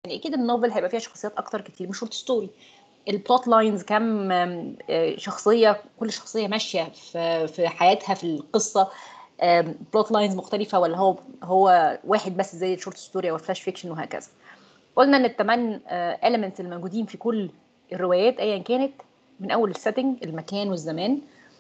اكيد النوفل هيبقى فيها شخصيات اكتر كتير من شورت ستوري البلوت لاينز كام آم، آه، شخصيه كل شخصيه ماشيه في في حياتها في القصه بلوت لاينز مختلفه ولا هو هو واحد بس زي الشورت ستوري او الفلاش فيكشن وهكذا قلنا ان الثمان elements الموجودين في كل الروايات ايا كانت من اول السيتنج المكان والزمان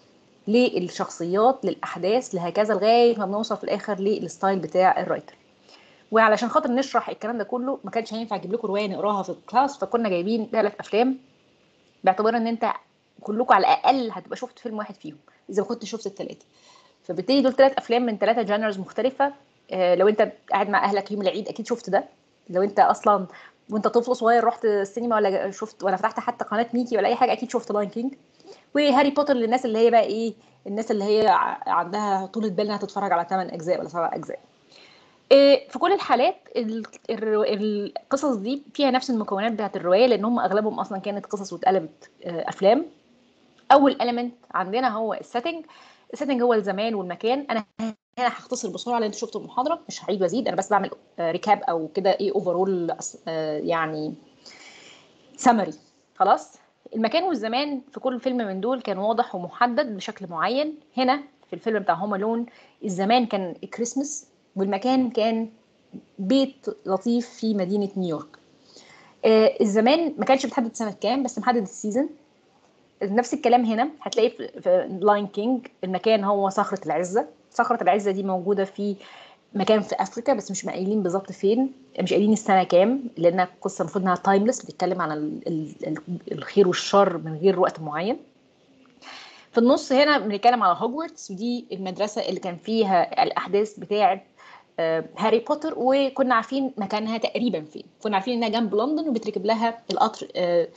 للشخصيات للاحداث لهكذا لغايه ما بنوصل في الاخر للستايل بتاع الرايتر وعلشان خاطر نشرح الكلام ده كله ما كانش هينفع اجيب لكم روايه نقراها في الكلاس فكنا جايبين ثلاث افلام باعتبار ان انت كلكم على الاقل هتبقى شفت فيلم واحد فيهم اذا ما كنت شفت الثلاثه فبالتالي دول ثلاث افلام من ثلاثه جانرز مختلفه آه، لو انت قاعد مع اهلك يوم العيد اكيد شفت ده لو انت اصلا وانت طفل صغير رحت السينما ولا شفت ولا فتحت حتى قناه ميكي ولا اي حاجه اكيد شفت لاين كينج وهاري بوتر للناس اللي هي بقى ايه الناس اللي هي ع- عندها طولة بال انها تتفرج على 8 اجزاء ولا 7 اجزاء إيه، في كل الحالات ال- الرو- القصص دي فيها نفس المكونات بتاعت الروايه لان هم اغلبهم اصلا كانت قصص واتقلبت آه، افلام اول element عندنا هو السيتنج السيتنج هو الزمان والمكان انا هنا هختصر بسرعه لان انتوا شفتوا المحاضره مش هعيد وازيد انا بس بعمل ريكاب او كده ايه اوفرول يعني سمري خلاص المكان والزمان في كل فيلم من دول كان واضح ومحدد بشكل معين هنا في الفيلم بتاع هوم لون الزمان كان كريسمس والمكان كان بيت لطيف في مدينه نيويورك آه، الزمان ما كانش بتحدد سنه كام بس محدد السيزون نفس الكلام هنا هتلاقي في- في لاين كينج المكان هو صخرة العزة صخرة العزة دي موجودة في مكان في افريكا بس مش قايلين بالظبط فين مش قايلين السنه كام لان القصه المفروض انها تايمليس بتتكلم عن ال- ال- ال- الخير والشر من غير وقت معين في النص هنا بنتكلم على هوجورتس ودي المدرسه اللي كان فيها الاحداث بتاعه آه، هاري بوتر وكنا عارفين مكانها تقريبا فين كنا عارفين انها جنب لندن وبتركب لها القطر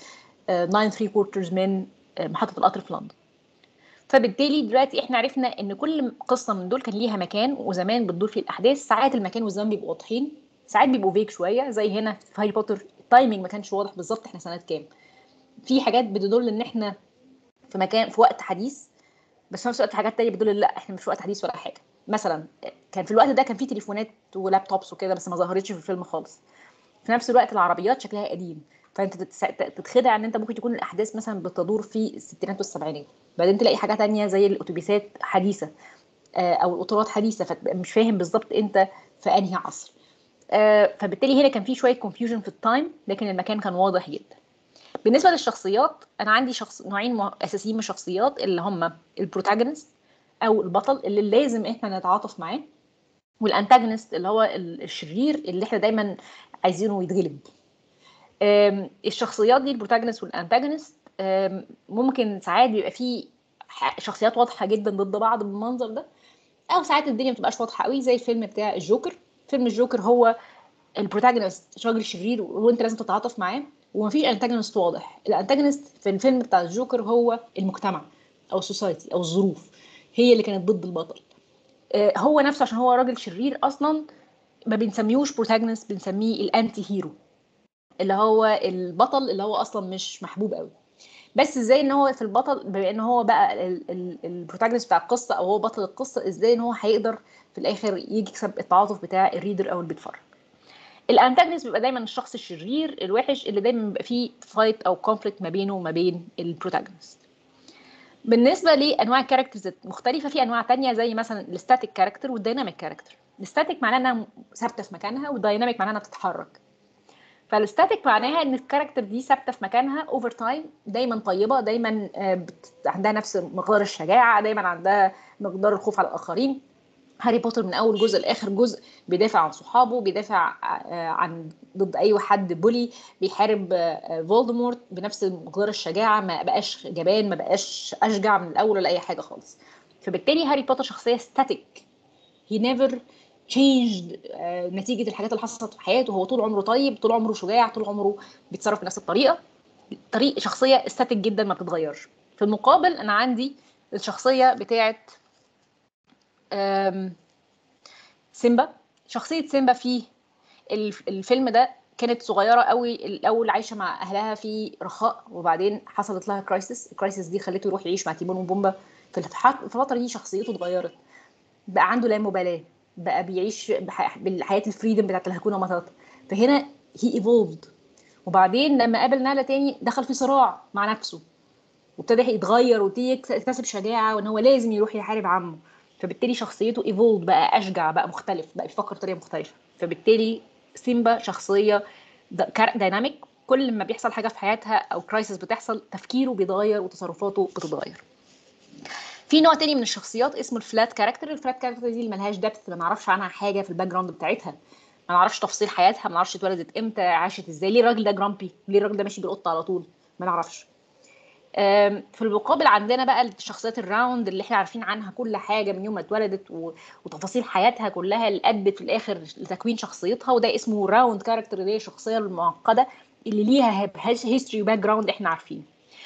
9 3 كوارترز من آه، محطه القطر في لندن فبالتالي دلوقتي احنا عرفنا ان كل قصه من دول كان ليها مكان وزمان بتدور فيه الاحداث ساعات المكان والزمان بيبقوا واضحين ساعات بيبقوا فيك شويه زي هنا في هاري بوتر التايمنج ما كانش واضح بالظبط احنا سنه كام في حاجات بتدل ان احنا في مكان في وقت حديث بس في نفس الوقت حاجات تانية بتدل لا احنا مش في وقت حديث ولا حاجه مثلا كان في الوقت ده كان في تليفونات ولابتوبس وكده بس ما ظهرتش في الفيلم خالص في نفس الوقت العربيات شكلها قديم فانت تتس- تتخدع ان انت ممكن تكون الاحداث مثلا بتدور في الستينات والسبعينات بعدين تلاقي حاجه تانية زي الاتوبيسات حديثه آه، او القطارات حديثه فتبقى مش فاهم بالظبط انت في انهي عصر آه، فبالتالي هنا كان في شويه كونفيوجن في التايم لكن المكان كان واضح جدا بالنسبه للشخصيات انا عندي شخص نوعين م- اساسيين من الشخصيات اللي هم البروتاجونست او البطل اللي لازم احنا نتعاطف معاه والانتاجونست اللي هو ال- الشرير اللي احنا دايما عايزينه يتغلب آم، الشخصيات دي البروتاجونست والانتاجونست آم، ممكن ساعات بيبقى فيه ح- شخصيات واضحه جدا ضد بعض بالمنظر ده او ساعات الدنيا ما بتبقاش واضحه قوي زي الفيلم بتاع الجوكر فيلم الجوكر هو البروتاجونست راجل شرير وانت لازم تتعاطف معاه ومفيش انتاجونست واضح الانتاجونست في الفيلم بتاع الجوكر هو المجتمع او السوسايتي او الظروف هي اللي كانت ضد البطل آه، هو نفسه عشان هو راجل شرير اصلا ما بنسميهوش بروتاجونست بنسميه الانتي هيرو اللي هو البطل اللي هو اصلا مش محبوب قوي بس ازاي ان هو في البطل بما ان هو بقى البروتاجونست بتاع القصه او هو بطل القصه ازاي ان هو هيقدر في الاخر يجي يكسب التعاطف بتاع الريدر او اللي بيتفرج الانتاجونست بيبقى دايما الشخص الشرير الوحش اللي دايما بيبقى فيه فايت او كونفليكت ما بينه وما بين البروتاجونست بالنسبه لانواع الكاركترز المختلفه في انواع تانية زي مثلا الستاتيك كاركتر والديناميك كاركتر الستاتيك معناها انها ثابته في مكانها والديناميك معناها انها بتتحرك فالستاتيك معناها ان الكاركتر دي ثابته في مكانها اوفر تايم دايما طيبه دايما آه، بت... عندها نفس مقدار الشجاعه دايما عندها مقدار الخوف على الاخرين هاري بوتر من اول جزء لاخر جزء بيدافع عن صحابه بيدافع آه، عن ضد اي حد بولي بيحارب آه، فولدمورت بنفس مقدار الشجاعه ما بقاش جبان ما بقاش اشجع من الاول ولا اي حاجه خالص فبالتالي هاري بوتر شخصيه ستاتيك هي نيفر changed آه، نتيجه الحاجات اللي حصلت في حياته هو طول عمره طيب طول عمره شجاع طول عمره بيتصرف بنفس الطريقه طريق شخصيه استاتيك جدا ما بتتغيرش في المقابل انا عندي الشخصيه بتاعت آم، سيمبا شخصيه سيمبا في الف- الفيلم ده كانت صغيره قوي الاول عايشه مع اهلها في رخاء وبعدين حصلت لها كرايسيس الكرايسيس دي خلته يروح يعيش مع تيمون وبومبا في الح- في الفتره دي شخصيته اتغيرت بقى عنده لا مبالاه بقى بيعيش بح- بالحياه الفريدم بتاعت الهكونا ماتاتا فهنا هي ايفولفد وبعدين لما قابل نالا تاني دخل في صراع مع نفسه وابتدى يتغير وابتدي يكتسب شجاعه وان هو لازم يروح يحارب عمه فبالتالي شخصيته ايفولد بقى اشجع بقى مختلف بقى بيفكر بطريقه مختلفه فبالتالي سيمبا شخصيه دايناميك كل ما بيحصل حاجه في حياتها او كرايسيس بتحصل تفكيره بيتغير وتصرفاته بتتغير في نوع تاني من الشخصيات اسمه الفلات كاركتر الفلات كاركتر دي اللي ملهاش دبث ما نعرفش عنها حاجه في الباك جراوند بتاعتها ما نعرفش تفاصيل حياتها ما نعرفش اتولدت امتى عاشت ازاي ليه الراجل ده جرامبي ليه الراجل ده ماشي بالقطه على طول ما نعرفش في المقابل عندنا بقى الشخصيات الراوند اللي احنا عارفين عنها كل حاجه من يوم ما اتولدت و... وتفاصيل حياتها كلها اللي ادت في الاخر لتكوين شخصيتها وده اسمه راوند كاركتر اللي هي الشخصيه المعقده اللي ليها هيستوري وباك جراوند احنا عارفين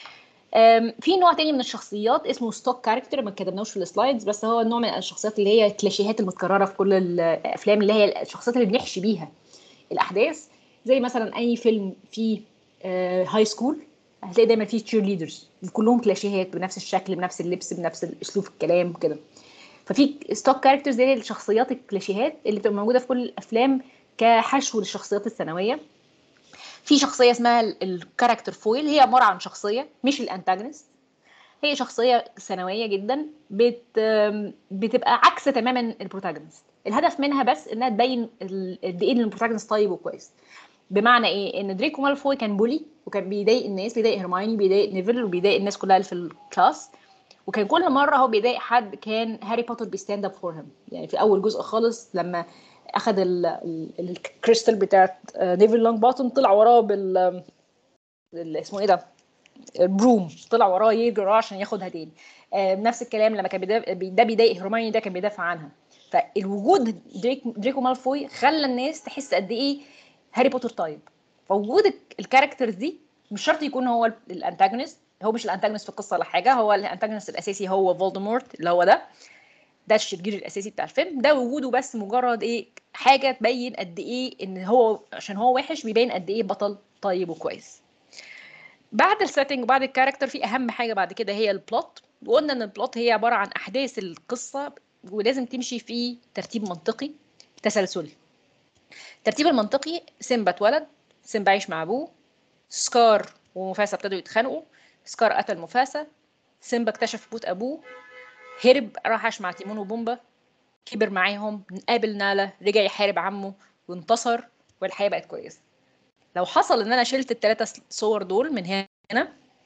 في نوع تاني من الشخصيات اسمه ستوك كاركتر ما كتبناهوش في السلايدز بس هو نوع من الشخصيات اللي هي الكلاشيهات المتكرره في كل الافلام اللي هي الشخصيات اللي بنحشي بيها الاحداث زي مثلا اي فيلم فيه هاي سكول هتلاقي دايما فيه تشير ليدرز كلهم كلاشيهات بنفس الشكل بنفس اللبس بنفس اسلوب الكلام كده ففي ستوك كاركترز دي الشخصيات الكلاشيهات اللي بتبقى موجوده في كل الافلام كحشو للشخصيات الثانويه في شخصيه اسمها الكاركتر فويل هي عباره عن شخصيه مش الانتاجونست هي شخصيه ثانويه جدا بت بتبقى عكس تماما البروتاجونست الهدف منها بس انها تبين قد ايه البروتاجونست طيب وكويس بمعنى ايه ان دريكو مالفوي كان بولي وكان بيضايق الناس بيضايق هرمايني بيضايق نيفل وبيضايق الناس كلها اللي في الكلاس وكان كل مره هو بيضايق حد كان هاري بوتر بيستاند اب فور هيم يعني في اول جزء خالص لما اخذ الكريستال بتاعت نيفل لونج بوتوم طلع وراه بال اسمه ايه ده البروم طلع وراه يجري وراه عشان ياخدها تاني نفس الكلام لما كان ده بيضايق هرمايني ده كان بيدافع عنها فالوجود دريك دريكو مالفوي خلى الناس تحس قد ايه هاري بوتر طيب فوجود الكاركترز دي مش شرط يكون هو الانتاجونست هو مش الانتاجونست في القصه ولا حاجه هو الانتاجونست الاساسي هو فولدمورت اللي هو ده ده الشرير الاساسي بتاع الفيلم ده وجوده بس مجرد ايه حاجه تبين قد ايه ان هو عشان هو وحش بيبين قد ايه بطل طيب وكويس بعد السيتنج وبعد الكاركتر في اهم حاجه بعد كده هي البلوت وقلنا ان البلوت هي عباره عن احداث القصه ولازم تمشي في ترتيب منطقي تسلسلي الترتيب المنطقي سيمبا اتولد سيمبا عايش مع ابوه سكار ومفاسا ابتدوا يتخانقوا سكار قتل مفاسا سيمبا اكتشف بوت ابوه هرب راح عاش مع تيمون وبومبا كبر معاهم قابل نالا رجع يحارب عمه وانتصر والحياه بقت كويسه لو حصل ان انا شلت الثلاثه صور دول من هنا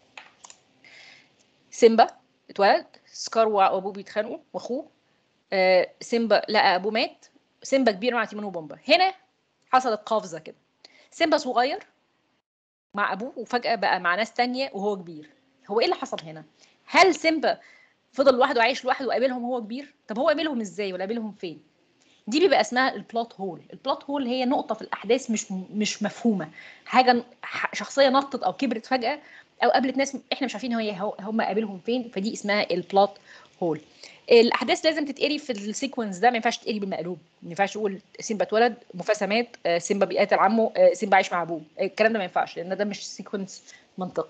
سيمبا اتولد سكار وابوه بيتخانقوا واخوه آه سيمبا لقى ابوه مات سيمبا كبير مع تيمون وبومبا هنا حصلت قفزه كده سيمبا صغير مع ابوه وفجاه بقى مع ناس تانية وهو كبير هو ايه اللي حصل هنا هل سيمبا فضل لوحده عايش لوحده وقابلهم وهو كبير طب هو قابلهم ازاي ولا قابلهم فين دي بيبقى اسمها البلوت هول البلوت هول هي نقطه في الاحداث مش مش مفهومه حاجه شخصيه نطت او كبرت فجاه او قابلت ناس احنا مش عارفين هي هم قابلهم فين فدي اسمها البلوت هول الاحداث لازم تتقري في السيكونس ده ما ينفعش تتقري بالمقلوب ما ينفعش تقول سيمبا اتولد مفاسا مات سيمبا بيقاتل عمه سيمبا عايش مع ابوه الكلام ده ما ينفعش لان ده مش سيكونس منطقي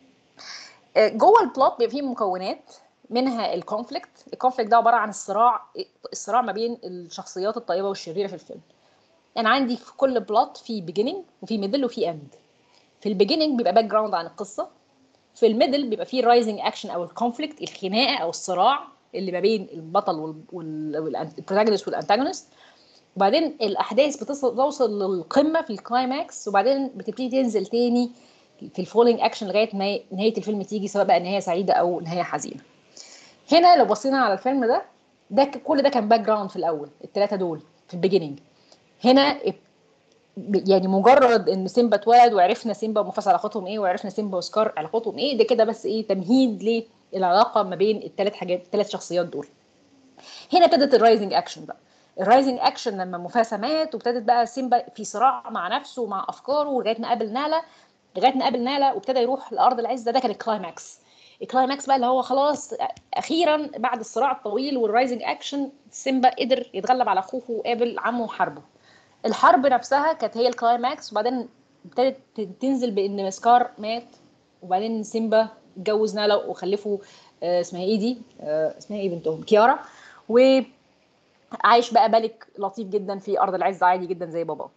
جوه البلوت بيبقى فيه مكونات منها الكونفليكت الكونفليكت ده عباره عن الصراع الصراع ما بين الشخصيات الطيبه والشريره في الفيلم انا عندي في كل بلوت في بيجيننج وفي ميدل وفي اند في البيجيننج بيبقى باك جراوند عن القصه في الميدل بيبقى فيه رايزنج اكشن او الكونفليكت الخناقه او الصراع اللي ما بين البطل والبروتاجونست والانتاجونست وبعدين الاحداث بتوصل للقمه في الكلايماكس وبعدين بتبتدي تنزل تاني في الفولينج اكشن لغايه ما نهايه الفيلم تيجي سواء بقى نهايه سعيده او نهايه حزينه هنا لو بصينا على الفيلم ده ده كل ده كان باك جراوند في الاول الثلاثه دول في البيجيننج هنا يعني مجرد ان سيمبا اتولد وعرفنا سيمبا ومفاسا علاقتهم ايه وعرفنا سيمبا وسكار علاقتهم ايه ده كده بس ايه تمهيد للعلاقه ما بين الثلاث حاجات الثلاث شخصيات دول هنا ابتدت الرايزنج اكشن بقى الرايزنج اكشن لما مفاسا مات وابتدت بقى سيمبا في صراع مع نفسه ومع افكاره لغايه ما قابل نالا لغايه ما قابل نالا وابتدى يروح لارض العزه ده كان الكلايماكس الكلايماكس بقى اللي هو خلاص اخيرا بعد الصراع الطويل والرايزنج اكشن سيمبا قدر يتغلب على اخوه وقابل عمه وحاربه الحرب نفسها كانت هي الكلايماكس وبعدين ابتدت تنزل بان مسكار مات وبعدين سيمبا اتجوز نالا وخلفوا آه اسمها ايه دي آه اسمها ايه بنتهم كيارا وعايش بقى ملك لطيف جدا في ارض العز عادي جدا زي باباه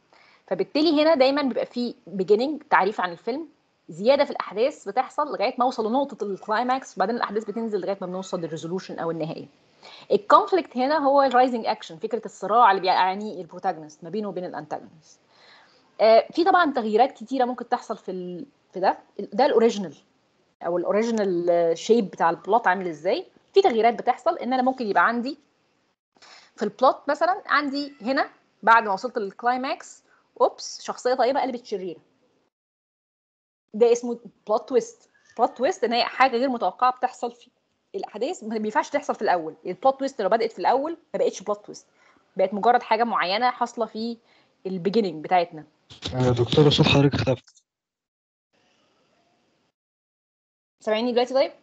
فبالتالي هنا دايما بيبقى في بيجيننج تعريف عن الفيلم زياده في الاحداث بتحصل لغايه ما اوصل لنقطه الكلايماكس وبعدين الاحداث بتنزل لغايه ما بنوصل للريزولوشن او النهايه الكونفليكت هنا هو الرايزنج اكشن فكره الصراع اللي بيعانيه البروتاجونست ما بينه وبين الانتاجونست آه في طبعا تغييرات كتيره ممكن تحصل في ال... في ده ده الاوريجينال او الاوريجينال شيب بتاع البلوت عامل ازاي في تغييرات بتحصل ان انا ممكن يبقى عندي في البلوت مثلا عندي هنا بعد ما وصلت للكلايماكس اوبس شخصيه طيبه قلبت شريره ده اسمه بلوت تويست بلوت تويست ان هي حاجه غير متوقعه بتحصل في الاحداث ما ينفعش تحصل في الاول البلوت تويست لو بدات في الاول ما بقتش بلوت تويست بقت مجرد حاجه معينه حاصله في البيجيننج بتاعتنا يا دكتورة صوت حضرتك اختفى سامعيني دلوقتي طيب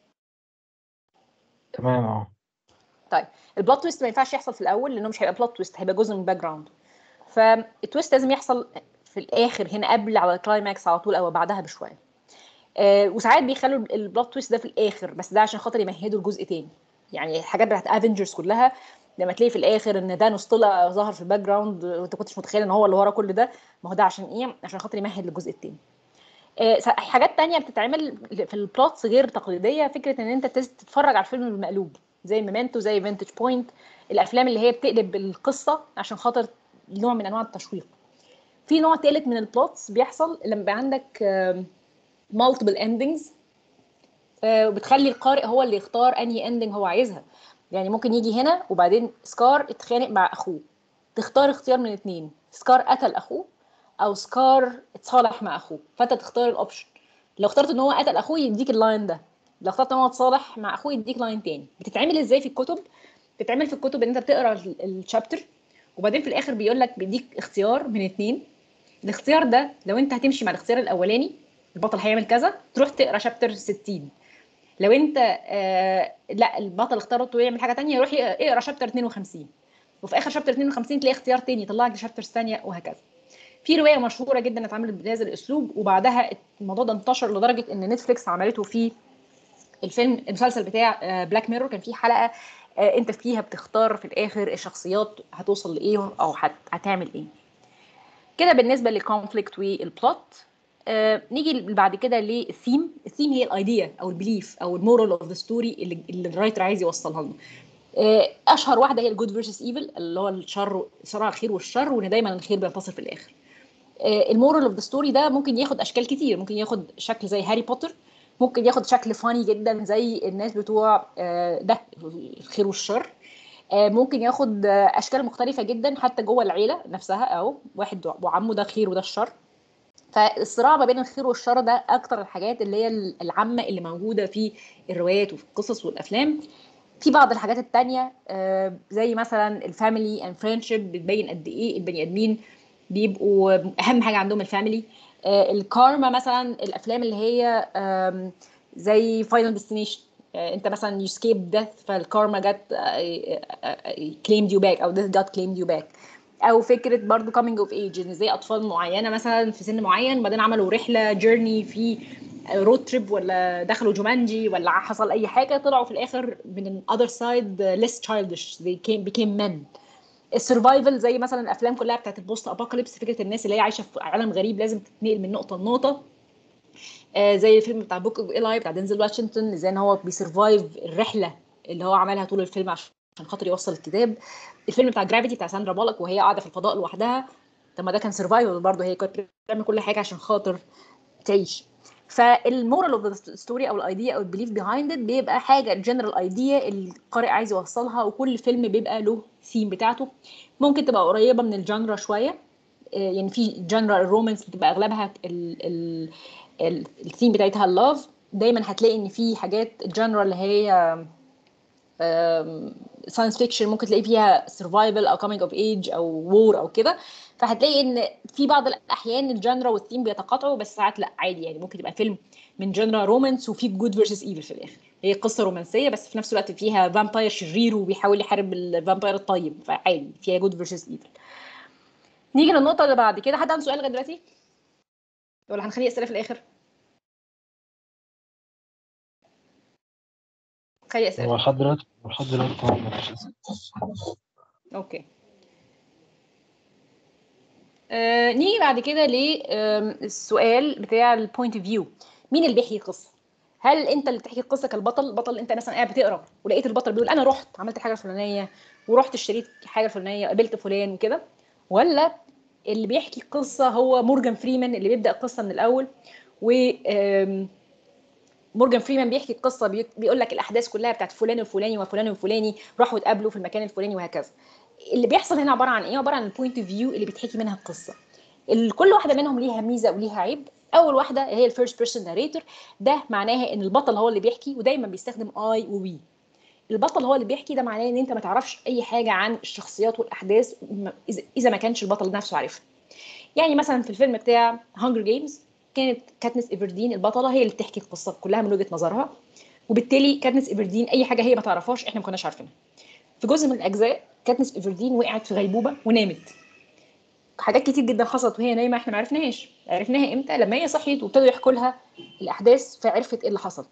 تمام اه طيب البلوت تويست ما ينفعش يحصل في الاول لانه مش هيبقى بلوت تويست هيبقى جزء من الباك جراوند فالتويست لازم يحصل في الاخر هنا قبل على الكلايماكس على طول او بعدها بشويه آه وساعات بيخلوا البلوت تويست ده في الاخر بس ده عشان خاطر يمهدوا الجزء تاني يعني الحاجات بتاعت افنجرز كلها لما تلاقي في الاخر ان دانوس طلع ظهر في الباك جراوند وانت كنتش متخيل ان هو اللي ورا كل ده ما هو ده عشان ايه عشان خاطر يمهد للجزء التاني آه حاجات تانية بتتعمل في البلوتس غير تقليديه فكره ان انت تتفرج على الفيلم بالمقلوب زي ميمنتو زي فينتج بوينت الافلام اللي هي بتقلب القصه عشان خاطر نوع من انواع التشويق في نوع ثالث من البلوتس بيحصل لما يبقى عندك مالتيبل اندنجز وبتخلي القارئ هو اللي يختار انهي اندنج هو عايزها يعني ممكن يجي هنا وبعدين سكار اتخانق مع اخوه تختار اختيار من اتنين سكار قتل اخوه او سكار اتصالح مع اخوه فانت تختار الاوبشن لو اخترت ان هو قتل اخوه يديك اللاين ده لو اخترت ان هو اتصالح مع اخوه يديك لاين تاني بتتعمل ازاي في الكتب بتتعمل في الكتب ان انت بتقرا الشابتر وبعدين في الاخر بيقول لك بيديك اختيار من اتنين الاختيار ده لو انت هتمشي مع الاختيار الاولاني البطل هيعمل كذا تروح تقرا شابتر 60 لو انت آه لا البطل اختارته يعمل حاجه تانية يروح اقرا شابتر 52 وفي اخر شابتر 52 تلاقي اختيار تاني يطلع لك شابترز ثانيه وهكذا في روايه مشهوره جدا اتعملت بهذا الاسلوب وبعدها الموضوع ده انتشر لدرجه ان نتفليكس عملته في الفيلم المسلسل بتاع بلاك ميرور كان في حلقه انت فيها بتختار في الاخر الشخصيات هتوصل لايه او هتعمل ايه كده بالنسبه للكونفليكت والبلوت آه نيجي بعد كده للثيم الثيم هي الايديا او البليف او المورال اوف ذا ستوري اللي, اللي الرايتر عايز يوصلها لنا آه اشهر واحده هي الجود فيرسس ايفل اللي هو الشر صراع الخير والشر وان دايما الخير بينتصر في الاخر آه المورال اوف ذا ستوري ده ممكن ياخد اشكال كتير ممكن ياخد شكل زي هاري بوتر ممكن ياخد شكل فاني جدا زي الناس بتوع ده الخير والشر ممكن ياخد اشكال مختلفه جدا حتى جوه العيله نفسها او واحد وعمه ده خير وده الشر فالصراع ما بين الخير والشر ده اكتر الحاجات اللي هي العامه اللي موجوده في الروايات وفي القصص والافلام في بعض الحاجات التانية زي مثلا الفاميلي اند فريندشيب بتبين قد ايه البني ادمين بيبقوا اهم حاجه عندهم الفاميلي الكارما مثلا الافلام اللي هي زي فاينل ديستنيشن انت مثلا يو سكيب ديث فالكارما جت كليمد يو باك او ديث جت كليمد يو باك او فكره برضو كامينج اوف ايج ان زي اطفال معينه مثلا في سن معين وبعدين عملوا رحله جيرني في رود تريب ولا دخلوا جومانجي ولا حصل اي حاجه طلعوا في الاخر من الاذر سايد less childish they came became men السرفايفل زي مثلا الافلام كلها بتاعت البوست ابوكاليبس فكره الناس اللي هي عايشه في عالم غريب لازم تتنقل من نقطه لنقطه آه زي الفيلم بتاع بوك اوف ايلاي بتاع دينزل واشنطن ازاي ان هو بيسرفايف الرحله اللي هو عملها طول الفيلم عشان خاطر يوصل الكتاب الفيلم بتاع جرافيتي بتاع ساندرا بالك وهي قاعده في الفضاء لوحدها طب ما ده كان سرفايفل برضه هي كانت بتعمل كل حاجه عشان خاطر تعيش فالمورال اوف ذا ستوري او الايديا او البيليف بيهايند بيبقى حاجه الجنرال ايديا القارئ عايز يوصلها وكل فيلم بيبقى له ثيم بتاعته ممكن تبقى قريبه من الجانرا شويه يعني في جانرا الرومانس بتبقى اغلبها الثيم بتاعتها اللاف دايما هتلاقي ان في حاجات الجانرا اللي هي ساينس فيكشن ممكن تلاقي فيها سرفايفل او كومينج اوف ايج او وور او كده فهتلاقي ان في بعض الاحيان الجانرا والثيم بيتقاطعوا بس ساعات لا عادي يعني ممكن يبقى فيلم من جانرا رومانس وفي جود فيرسس ايفل في الاخر هي قصه رومانسيه بس في نفس الوقت فيها فامباير شرير وبيحاول يحارب الفامباير الطيب فعادي فيها جود فيرسس ايفل نيجي للنقطه اللي بعد كده حد عنده سؤال لغايه دلوقتي ولا هنخليه اسئله في الاخر خلي اسئله هو لحد دلوقتي لحد دلوقتي طبعا مفيش أسئلة. اوكي آه نيجي بعد كده للسؤال بتاع البوينت اوف فيو مين اللي بيحكي القصه هل انت اللي بتحكي القصه كالبطل البطل انت مثلا قاعد بتقرا ولقيت البطل بيقول انا رحت عملت الحاجه الفلانيه ورحت اشتريت حاجه فلانيه قابلت فلان وكده ولا اللي بيحكي القصه هو مورجان فريمان اللي بيبدا القصه من الاول و آم، مورجان فريمان بيحكي القصه بي- بيقول لك الاحداث كلها بتاعت فلان الفلاني وفلان الفلاني راحوا اتقابلوا في المكان الفلاني وهكذا اللي بيحصل هنا عباره عن ايه عباره عن البوينت اوف فيو اللي بتحكي منها القصه ال- كل واحده منهم ليها ميزه وليها عيب اول واحده هي الفيرست بيرسون ناريتور ده معناها ان البطل هو اللي بيحكي ودايما بيستخدم اي ووي البطل هو اللي بيحكي ده معناه ان انت ما تعرفش اي حاجه عن الشخصيات والاحداث م- إذا- اذا ما كانش البطل نفسه عارفها يعني مثلا في الفيلم بتاع هانجر جيمز كانت كاتنس ايفردين البطله هي اللي بتحكي القصه كلها من وجهه نظرها وبالتالي كاتنس ايفردين اي حاجه هي ما تعرفهاش احنا ما كناش عارفينها في جزء من الاجزاء كاتنس ايفردين وقعت في غيبوبه ونامت حاجات كتير جدا حصلت وهي نايمه احنا ما عرفناهاش عرفناها امتى لما هي صحيت وابتدوا يحكوا لها الاحداث فعرفت ايه اللي حصل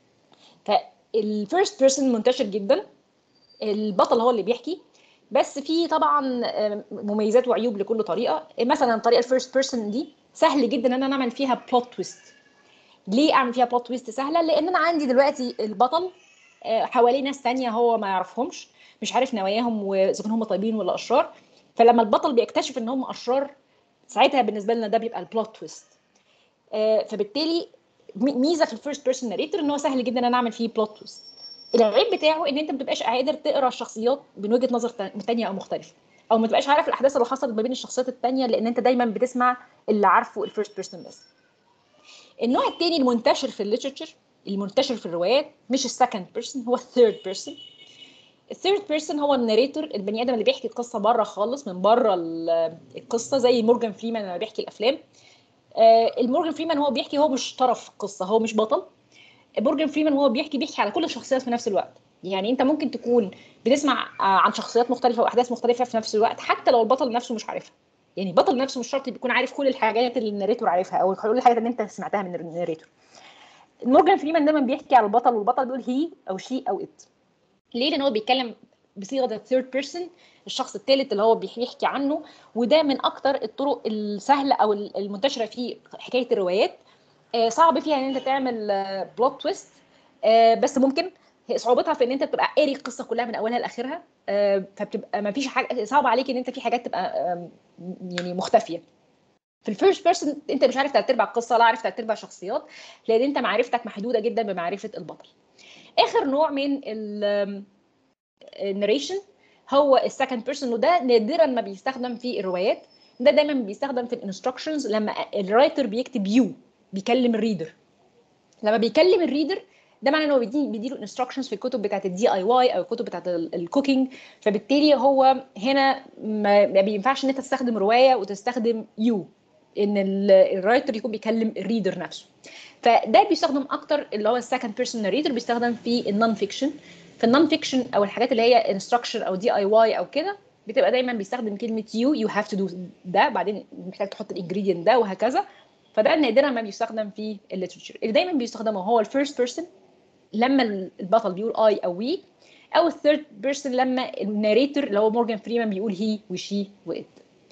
فالفيرست بيرسون منتشر جدا البطل هو اللي بيحكي بس في طبعا آه، مميزات وعيوب لكل طريقه مثلا الطريقه الفيرست بيرسون دي سهل جدا ان انا اعمل فيها بلوت تويست ليه اعمل فيها بلوت تويست سهله لان انا عندي دلوقتي البطل آه، حواليه ناس تانية هو ما يعرفهمش مش عارف نواياهم واذا كانوا هم طيبين ولا اشرار فلما البطل بيكتشف ان هم اشرار ساعتها بالنسبه لنا ده بيبقى البلوت تويست آه، فبالتالي مي- ميزه في الفيرست بيرسون ناريتور ان هو سهل جدا ان انا اعمل فيه بلوت تويست العيب بتاعه ان انت ما بتبقاش قادر تقرا الشخصيات من وجهه نظر تا- تانية او مختلفه او ما تبقاش عارف الاحداث اللي حصلت ما بين الشخصيات التانية لان انت دايما بتسمع اللي عارفه الفيرست بيرسون بس النوع الثاني المنتشر في الليترشر المنتشر في الروايات مش السكند بيرسون هو الثيرد بيرسون الثيرد بيرسون هو الناريتور البني ادم اللي بيحكي القصه بره خالص من بره ال- القصه زي مورجان فريمان لما بيحكي الافلام آه، المورجان فريمان هو بيحكي هو مش طرف في القصه هو مش بطل مورجان فريمان وهو بيحكي بيحكي على كل الشخصيات في نفس الوقت يعني انت ممكن تكون بتسمع آه، عن شخصيات مختلفه واحداث مختلفه في نفس الوقت حتى لو البطل نفسه مش عارفها يعني البطل نفسه مش شرط بيكون عارف كل الحاجات اللي الناريتور عارفها او كل الحاجات اللي انت سمعتها من الناريتور مورجان فريمان دايما بيحكي على البطل والبطل بيقول هي او شي او ات ليه لان هو بيتكلم بصيغه الثيرد بيرسون الشخص الثالث اللي هو بيحكي عنه وده من اكتر الطرق السهله او المنتشره في حكايه الروايات آه، صعب فيها ان انت تعمل بلوت تويست بس ممكن هي صعوبتها في ان انت بتبقى قاري القصه كلها من اولها لاخرها آه، فبتبقى ما فيش حاجه صعب عليك ان انت في حاجات تبقى آم، يعني مختفيه في الفيرست بيرسون انت مش عارف تلات ارباع القصه لا عارف تلات ارباع الشخصيات لان انت معرفتك محدوده جدا بمعرفه البطل اخر نوع من النريشن هو السكند بيرسون وده نادرا ما بيستخدم في الروايات ده دايما بيستخدم في الانستراكشنز لما الرايتر بيكتب يو بيكلم الريدر لما بيكلم الريدر ده معناه ان هو بيدي بيديله انستراكشنز في الكتب بتاعت الدي اي واي او الكتب بتاعت الكوكينج فبالتالي هو هنا ما ما بينفعش ان انت تستخدم روايه وتستخدم يو ان ال- الرايتر يكون بيكلم الريدر نفسه فده بيستخدم اكتر اللي هو السكند بيرسون ناريتور بيستخدم في النون فيكشن في النون فيكشن او الحاجات اللي هي انستراكشن او دي اي واي او كده بتبقى دايما بيستخدم كلمه يو يو هاف تو دو ده بعدين محتاج تحط الانجريدينت ده وهكذا فده نادرا ما بيستخدم في الليترشر اللي دايما بيستخدمه هو الفيرست بيرسون لما البطل بيقول اي او وي او الثيرد بيرسون لما الناريتور اللي هو مورجان فريمان بيقول هي وشي وات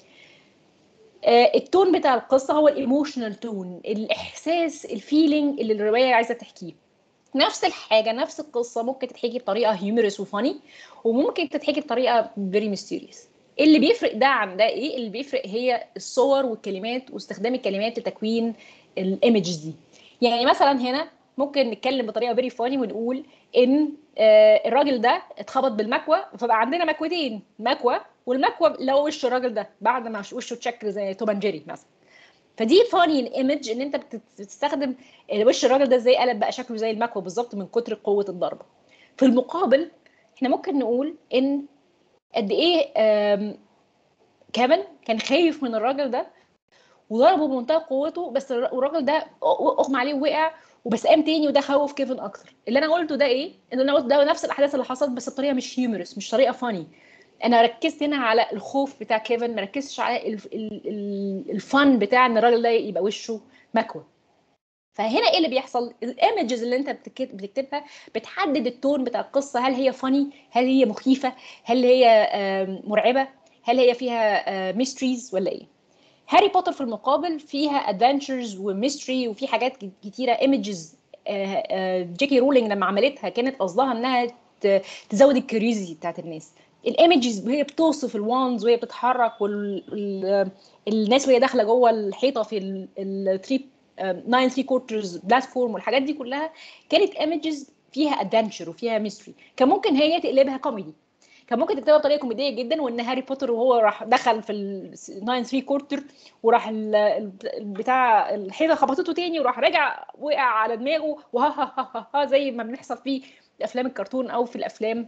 التون بتاع القصه هو الايموشنال تون الاحساس الفيلينج اللي الروايه عايزه تحكيه نفس الحاجه نفس القصه ممكن تتحكي بطريقه هيومرس وفاني وممكن تتحكي بطريقه فيري ميستيريوس اللي بيفرق ده عن ده ايه اللي بيفرق هي الصور والكلمات واستخدام الكلمات لتكوين الايمجز دي يعني مثلا هنا ممكن نتكلم بطريقه فيري فاني ونقول ان آه، الراجل ده اتخبط بالمكوى فبقى عندنا مكوتين مكوى والمكوى اللي هو وش الراجل ده بعد ما وشه اتشكل زي توم أند جيري مثلا فدي فاني الايمج ان انت بتت- بتستخدم وش الراجل ده ازاي قلب بقى شكله زي المكوى بالظبط من كتر قوه الضربه في المقابل احنا ممكن نقول ان قد ايه آم، كيفن كان خايف من الراجل ده وضربه بمنتهى قوته بس الر- والراجل ده اغمى عليه ووقع وبس قام تاني وده خوف كيفن اكتر اللي انا قلته ده ايه ان انا قلت ده نفس الاحداث اللي حصلت بس بطريقه مش هيومرس مش طريقه فاني انا ركزت هنا على الخوف بتاع كيفن ما ركزتش على ال- ال- ال- الفن بتاع ان الراجل ده يبقى وشه مكوى فهنا ايه اللي بيحصل الايمجز اللي انت بتكت- بتكتبها بتحدد التون بتاع القصه هل هي فاني هل هي مخيفه هل هي آم، مرعبه هل هي فيها ميستريز ولا ايه هاري بوتر في المقابل فيها ادفنتشرز وميستري وفي حاجات كتيره ايمجز جيكي رولينج لما عملتها كانت قصدها انها ت- تزود الكريزي بتاعت الناس الايمجز وهي بتوصف الوانز وهي بتتحرك والناس وهي داخله جوه الحيطه في الثري 9 3 كوارترز بلاتفورم والحاجات دي كلها كانت ايمجز فيها ادفنتشر وفيها ميستري كان ممكن هي تقلبها كوميدي كان ممكن تكتبها بطريقه كوميديه جدا وان هاري بوتر وهو راح دخل في ال 9 3 كورتر وراح ال- ال- بتاع الحيطه خبطته تاني وراح راجع وقع على دماغه وها ها ها ها, ها زي ما بنحصل في افلام الكرتون او في الافلام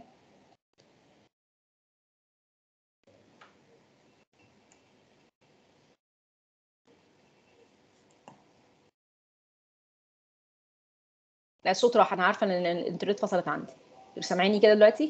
لا الصوت راح انا عارفه ان الانترنت فصلت عندي سامعيني كده دلوقتي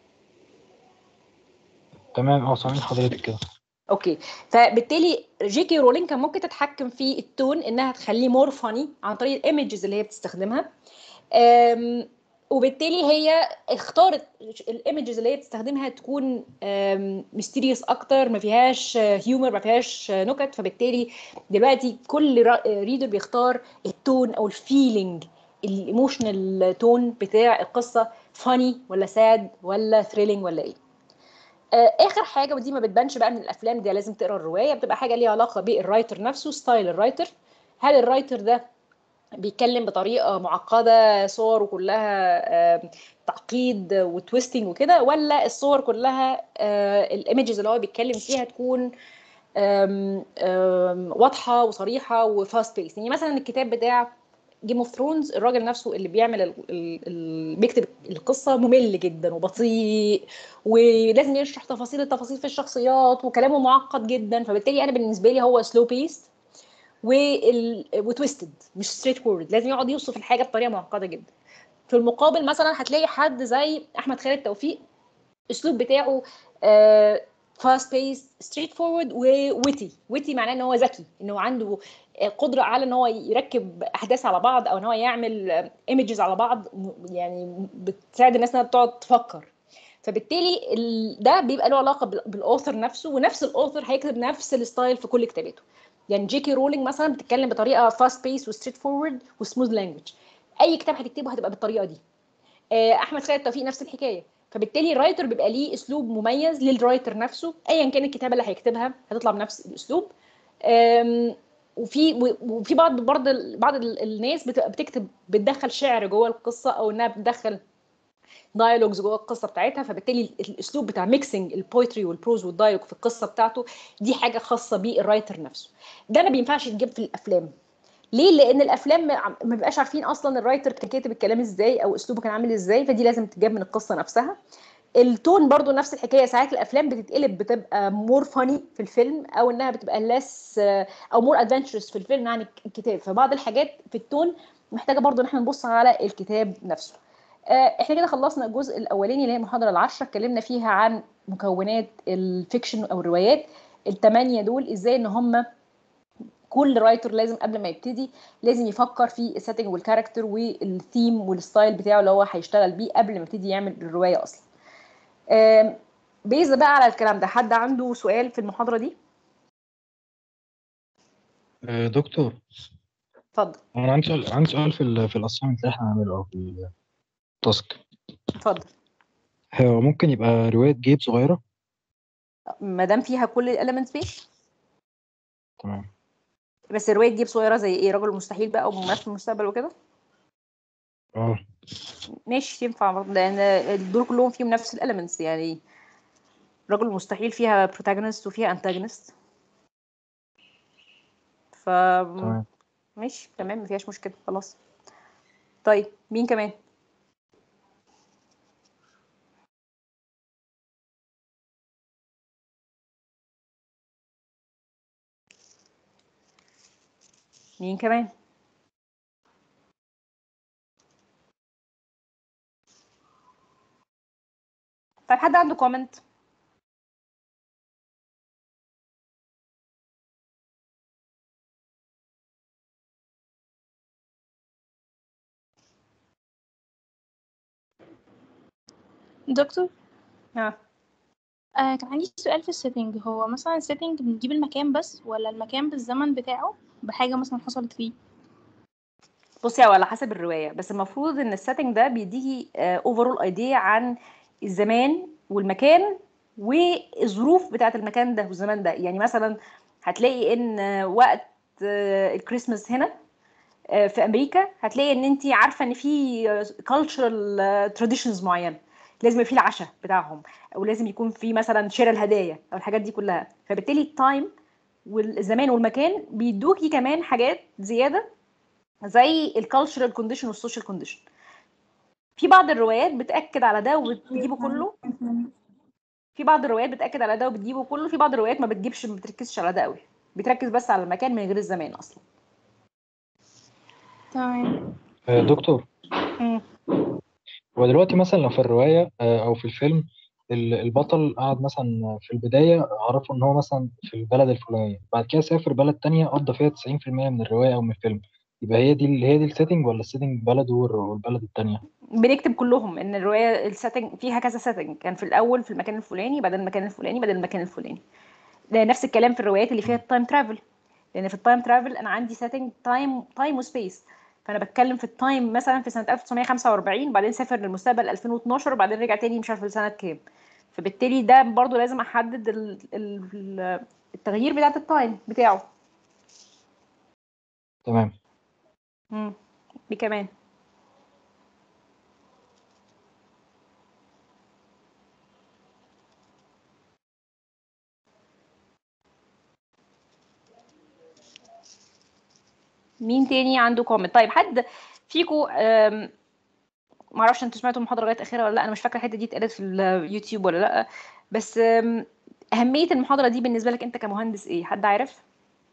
تمام اه سامعين حضرتك كده اوكي فبالتالي جي كي رولينج كان ممكن تتحكم في التون انها تخليه مور فاني عن طريق الايمجز اللي هي بتستخدمها أم، وبالتالي هي اختارت الايمجز اللي هي بتستخدمها تكون ميستيريوس اكتر ما فيهاش هيومر ما فيهاش نكت فبالتالي دلوقتي كل ريدر بيختار التون او الفيلينج الايموشنال تون بتاع القصه فاني ولا ساد ولا ثريلينج ولا ايه آه، اخر حاجه ودي ما بتبانش بقى من الافلام دي لازم تقرا الروايه بتبقى حاجه ليها علاقه بالرايتر نفسه ستايل الرايتر هل الرايتر ده بيتكلم بطريقه معقده صوره كلها آه، تعقيد وتويستنج وكده ولا الصور كلها الايمجز اللي هو بيتكلم فيها تكون آم، آم، واضحه وصريحه وفاست بيس يعني مثلا الكتاب بتاع جيم اوف ثرونز الراجل نفسه اللي بيعمل ال ال ال بيكتب القصه ممل جدا وبطيء ولازم يشرح تفاصيل التفاصيل في الشخصيات وكلامه معقد جدا فبالتالي انا بالنسبه لي هو سلو بيست وال وتويستد مش ستريت فورورد لازم يقعد يوصف الحاجه بطريقه معقده جدا في المقابل مثلا هتلاقي حد زي احمد خالد توفيق الاسلوب بتاعه فاست بيس ستريت فورورد وويتي ويتي معناه ان هو ذكي ان هو عنده قدره على ان هو يركب احداث على بعض او ان هو يعمل ايمجز على بعض م- يعني بتساعد الناس انها بتقعد تفكر فبالتالي ال- ده بيبقى له علاقه بال- بالاوثر نفسه ونفس الاوثر هيكتب نفس الستايل في كل كتاباته يعني جي كي رولينج مثلا بتتكلم بطريقه فاست بيس وستريت فورورد وسموث لانجوج اي كتاب هتكتبه هتبقى بالطريقه دي آه، احمد خالد توفيق نفس الحكايه فبالتالي الرايتر بيبقى ليه اسلوب مميز للرايتر نفسه ايا كان الكتابه اللي هيكتبها هتطلع بنفس الاسلوب آم، وفي وفي بعض برضه بعض ال- الناس بتبقى بتكتب بتدخل شعر جوه القصه او انها بتدخل دايلوجز جوه القصه بتاعتها فبالتالي الاسلوب بتاع ميكسنج البويتري والبروز والدايلوج في القصه بتاعته دي حاجه خاصه بالرايتر نفسه ده ما بينفعش يتجاب في الافلام ليه لان الافلام ما ما بيبقاش عارفين اصلا الرايتر كان كاتب الكلام ازاي او اسلوبه كان عامل ازاي فدي لازم تتجاب من القصه نفسها التون برضو نفس الحكايه ساعات الافلام بتتقلب بتبقى مور فاني في الفيلم او انها بتبقى لس او مور ادفنتشرس في الفيلم عن الكتاب فبعض الحاجات في التون محتاجه برضو ان احنا نبص على الكتاب نفسه آه، احنا كده خلصنا الجزء الاولاني اللي هي المحاضره العشره اتكلمنا فيها عن مكونات الفيكشن او الروايات الثمانيه دول ازاي ان هم كل رايتر لازم قبل ما يبتدي لازم يفكر في السيتنج والكاركتر والثيم والستايل بتاعه اللي هو هيشتغل بيه قبل ما يبتدي يعمل الروايه اصلا آم، بيز بقى على الكلام ده حد عنده سؤال في المحاضره دي آه، دكتور اتفضل انا عندي سؤال عندي سؤال في ال في الاساينمنت اللي احنا هنعمله او في التاسك اتفضل هو ممكن يبقى روايه جيب صغيره ما دام فيها كل الاليمنتس بيس تمام بس الروايه تجيب صغيره زي ايه رجل مستحيل بقى وممات في المستقبل وكده اه ماشي ينفع برضه لان دول كلهم فيهم نفس الاليمنتس يعني رجل مستحيل فيها بروتاجونست وفيها انتاجونست ف تمام ماشي تمام ما فيهاش مشكله خلاص طيب مين كمان مين كمان طيب حد عنده كومنت دكتور ها آه كان عندي سؤال في السيتنج هو مثلا السيتنج بنجيب المكان بس ولا المكان بالزمن بتاعه بحاجة مثلا حصلت فيه بصي هو على حسب الروايه بس المفروض ان السيتنج ده بيديكي اوفرول ايديا عن الزمان والمكان والظروف بتاعه المكان ده والزمان ده يعني مثلا هتلاقي ان آه، وقت آه، الكريسماس هنا آه، في امريكا هتلاقي ان انت عارفه ان في كالتشرال تراديشنز معينه لازم يبقى في العشاء بتاعهم او لازم يكون في مثلا شراء الهدايا او الحاجات دي كلها فبالتالي التايم والزمان والمكان بيدوكي كمان حاجات زياده زي الكالتشرال كونديشن والسوشيال كونديشن في بعض الروايات بتاكد على ده وبتجيبه كله في بعض الروايات بتاكد على ده وبتجيبه كله في بعض الروايات ما بتجيبش ما بتركزش على ده قوي بتركز بس على المكان من غير الزمان اصلا تمام آه، دكتور مم. هو دلوقتي مثلا لو في الرواية آه، أو في الفيلم ال- البطل قعد مثلا في البداية عرفوا إن هو مثلا في البلد الفلانية بعد كده سافر بلد تانية قضى فيها 90% من الرواية أو من الفيلم يبقى هي دي ال- هي دي السيتنج ولا السيتنج بلده والر- والبلد التانية؟ بنكتب كلهم ان الروايه السيتنج فيها كذا سيتنج كان في الاول في المكان الفلاني بعدين المكان الفلاني بعدين المكان الفلاني ده نفس الكلام في الروايات اللي فيها التايم ترافل لان في التايم ترافل انا عندي سيتنج تايم تايم وسبيس فانا بتكلم في التايم مثلا في سنه 1945 بعدين سافر للمستقبل 2012 وبعدين رجع تاني مش عارفه لسنه كام فبالتالي ده برضو لازم احدد ال- ال- التغيير بتاعه التايم بتاعه تمام امم دي كمان مين تاني عنده كومنت طيب حد فيكو أم، معرفش انتوا سمعتوا المحاضره لغايه اخرها ولا لا انا مش فاكره الحته دي اتقالت في اليوتيوب ولا لا بس أم، اهميه المحاضره دي بالنسبه لك انت كمهندس ايه حد عارف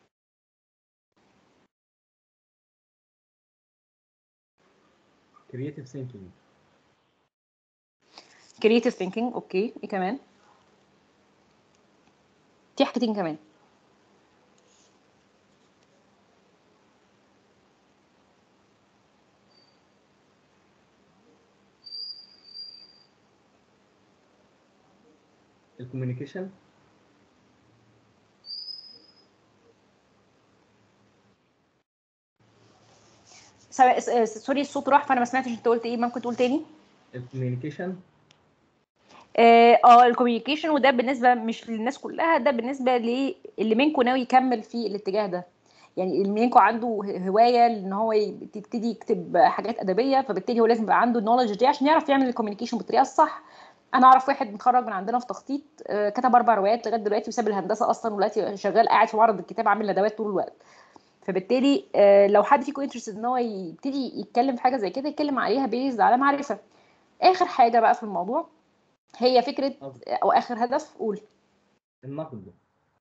creative thinking creative thinking اوكي ايه كمان في حاجتين كمان الكوميونيكيشن سوري سوري الصوت راح فانا ما سمعتش انت قلت ايه ممكن تقول تاني الكوميونيكيشن اه آه، الكوميونيكيشن وده بالنسبه مش للناس كلها ده بالنسبه للي منكم ناوي يكمل في الاتجاه ده يعني اللي منكم عنده هوايه ان هو يبتدي يكتب حاجات ادبيه فبالتالي هو لازم يبقى عنده النولج دي عشان يعرف يعمل الكوميونيكيشن بالطريقه الصح انا اعرف واحد متخرج من عندنا في تخطيط آه، كتب اربع روايات لغايه دلوقتي وساب الهندسه اصلا ودلوقتي شغال قاعد في معرض الكتاب عامل ندوات طول الوقت فبالتالي آه، لو حد فيكم انترستد ان هو يبتدي يتكلم في حاجه زي كده يتكلم عليها بيز على معرفه اخر حاجه بقى في الموضوع هي فكره او اخر هدف قول النقد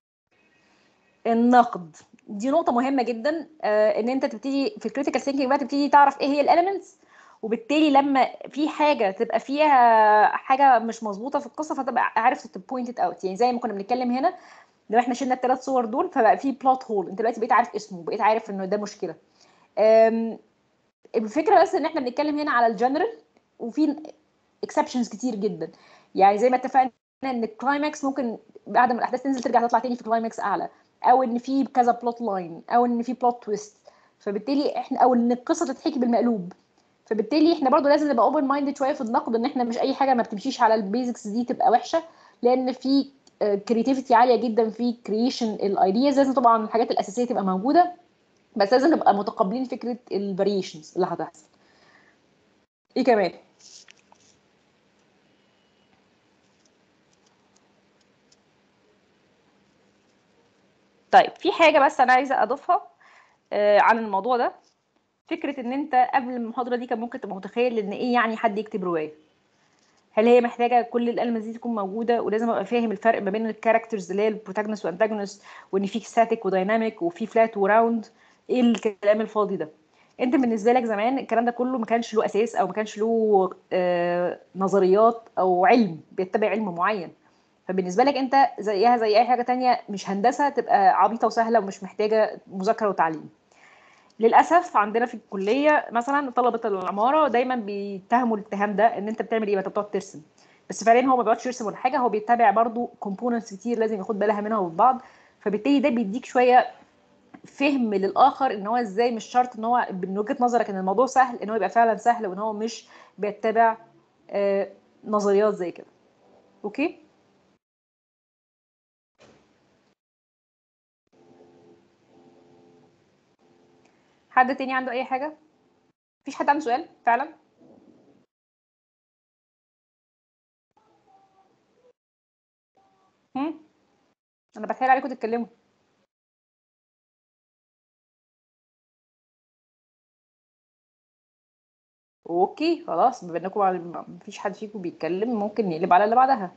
النقد دي نقطة مهمة جدا آه، ان انت تبتدي في الكريتيكال ثينكينج بقى تبتدي تعرف ايه هي الاليمنتس وبالتالي لما في حاجة تبقى فيها حاجة مش مظبوطة في القصة فتبقى عارف تبوينت اوت يعني زي ما كنا بنتكلم هنا لو احنا شلنا الثلاث صور دول فبقى في بلوت هول انت دلوقتي بقيت عارف اسمه بقيت عارف انه ده مشكلة آم، الفكرة بس ان احنا بنتكلم هنا على الجنرال وفي اكسبشنز كتير جدا يعني زي ما اتفقنا ان الكلايماكس ممكن بعد ما الاحداث تنزل ترجع تطلع تاني في كلايماكس اعلى او ان في كذا بلوت لاين او ان في بلوت تويست فبالتالي احنا او ان القصه تتحكي بالمقلوب فبالتالي احنا برضو لازم نبقى اوبن مايندد شويه في النقد ان احنا مش اي حاجه ما بتمشيش على البيزكس دي تبقى وحشه لان في كريتيفيتي عاليه جدا في كرييشن الايدياز لازم طبعا الحاجات الاساسيه تبقى موجوده بس لازم نبقى متقبلين فكره الفاريشنز اللي هتحصل ايه كمان طيب في حاجه بس انا عايزه اضيفها آه، عن الموضوع ده فكره ان انت قبل المحاضره دي كان ممكن تبقى متخيل ان ايه يعني حد يكتب روايه هل هي محتاجه كل الالمنتس دي تكون موجوده ولازم ابقى فاهم الفرق ما بين الكاركترز اللي هي البروتاجونست وانتاجونست وان في ستاتيك ودايناميك وفي فلات وراوند ايه الكلام الفاضي ده انت بالنسبه لك زمان الكلام ده كله ما كانش له اساس او ما كانش له آه، نظريات او علم بيتبع علم معين فبالنسبه لك انت زيها زي اي حاجه تانية مش هندسه تبقى عبيطه وسهله ومش محتاجه مذاكره وتعليم للاسف عندنا في الكليه مثلا طلبه العماره دايما بيتهموا الاتهام ده ان انت بتعمل ايه ما انت بتقعد ترسم بس فعليا هو ما بيقعدش يرسم ولا حاجه هو بيتبع برضو كومبوننتس كتير لازم ياخد بالها منها وفي بعض فبالتالي ده بيديك شويه فهم للاخر ان هو ازاي مش شرط ان هو من وجهه نظرك ان الموضوع سهل ان هو يبقى فعلا سهل وان هو مش بيتبع آه، نظريات زي كده اوكي حد تاني عنده اي حاجه مفيش حد عنده سؤال فعلا هم؟ انا بتحايل عليكم تتكلموا اوكي خلاص بما انكم ما- مفيش حد فيكم بيتكلم ممكن نقلب على اللي بعدها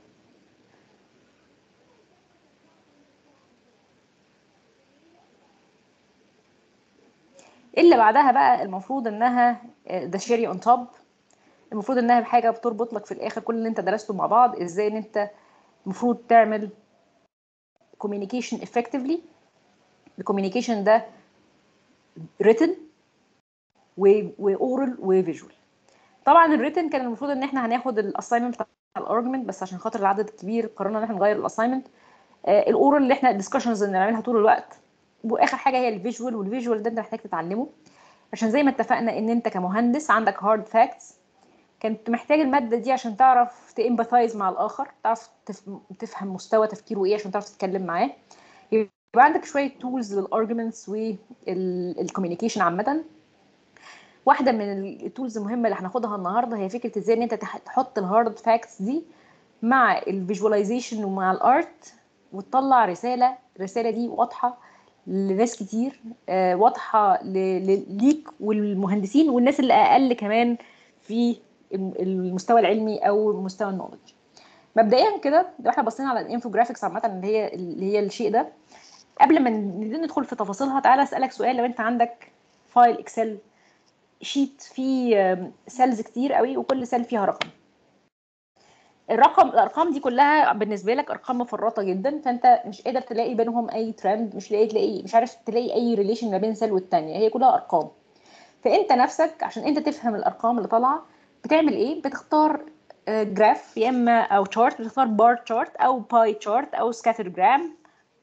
اللي بعدها بقى المفروض انها ذا شيري اون توب المفروض انها حاجه بتربط لك في الاخر كل اللي انت درسته مع بعض ازاي ان انت المفروض تعمل communication effectively الكوميونيكيشن ده written و واورال وفيجوال طبعا الريتن كان المفروض ان احنا هناخد الاساينمنت بتاع الارجمنت بس عشان خاطر العدد الكبير قررنا ان احنا نغير الاساينمنت الاورال اللي احنا الديسكشنز اللي بنعملها طول الوقت واخر حاجه هي الفيجوال والفيجوال ده انت محتاج تتعلمه عشان زي ما اتفقنا ان انت كمهندس عندك هارد فاكتس كنت محتاج الماده دي عشان تعرف تامباثايز مع الاخر تعرف تف- تفهم مستوى تفكيره ايه عشان تعرف تتكلم معاه يبقى عندك شويه تولز للارجيومنتس والكوميونيكيشن عامه واحده من التولز المهمه اللي هناخدها النهارده هي فكره ازاي ان انت تح- تحط الهارد فاكتس دي مع الفيجواليزيشن ومع الارت وتطلع رساله الرساله دي واضحه لناس كتير آه، واضحه ل- ل- ليك والمهندسين والناس اللي اقل كمان في الم- المستوى العلمي او مستوى النولج مبدئيا كده لو احنا بصينا على الانفوجرافيكس عامه اللي هي اللي هي الشيء ده قبل ما نبتدي ندخل في تفاصيلها تعالى اسالك سؤال لو انت عندك فايل اكسل شيت فيه سيلز كتير قوي وكل سيل فيها رقم الرقم الارقام دي كلها بالنسبه لك ارقام مفرطه جدا فانت مش قادر تلاقي بينهم اي ترند مش لاقي تلاقي مش عارف تلاقي اي ريليشن ما بين سيل والتانيه هي كلها ارقام فانت نفسك عشان انت تفهم الارقام اللي طالعه بتعمل ايه بتختار جراف يا اما او تشارت بتختار بار تشارت او باي تشارت او سكاتر جرام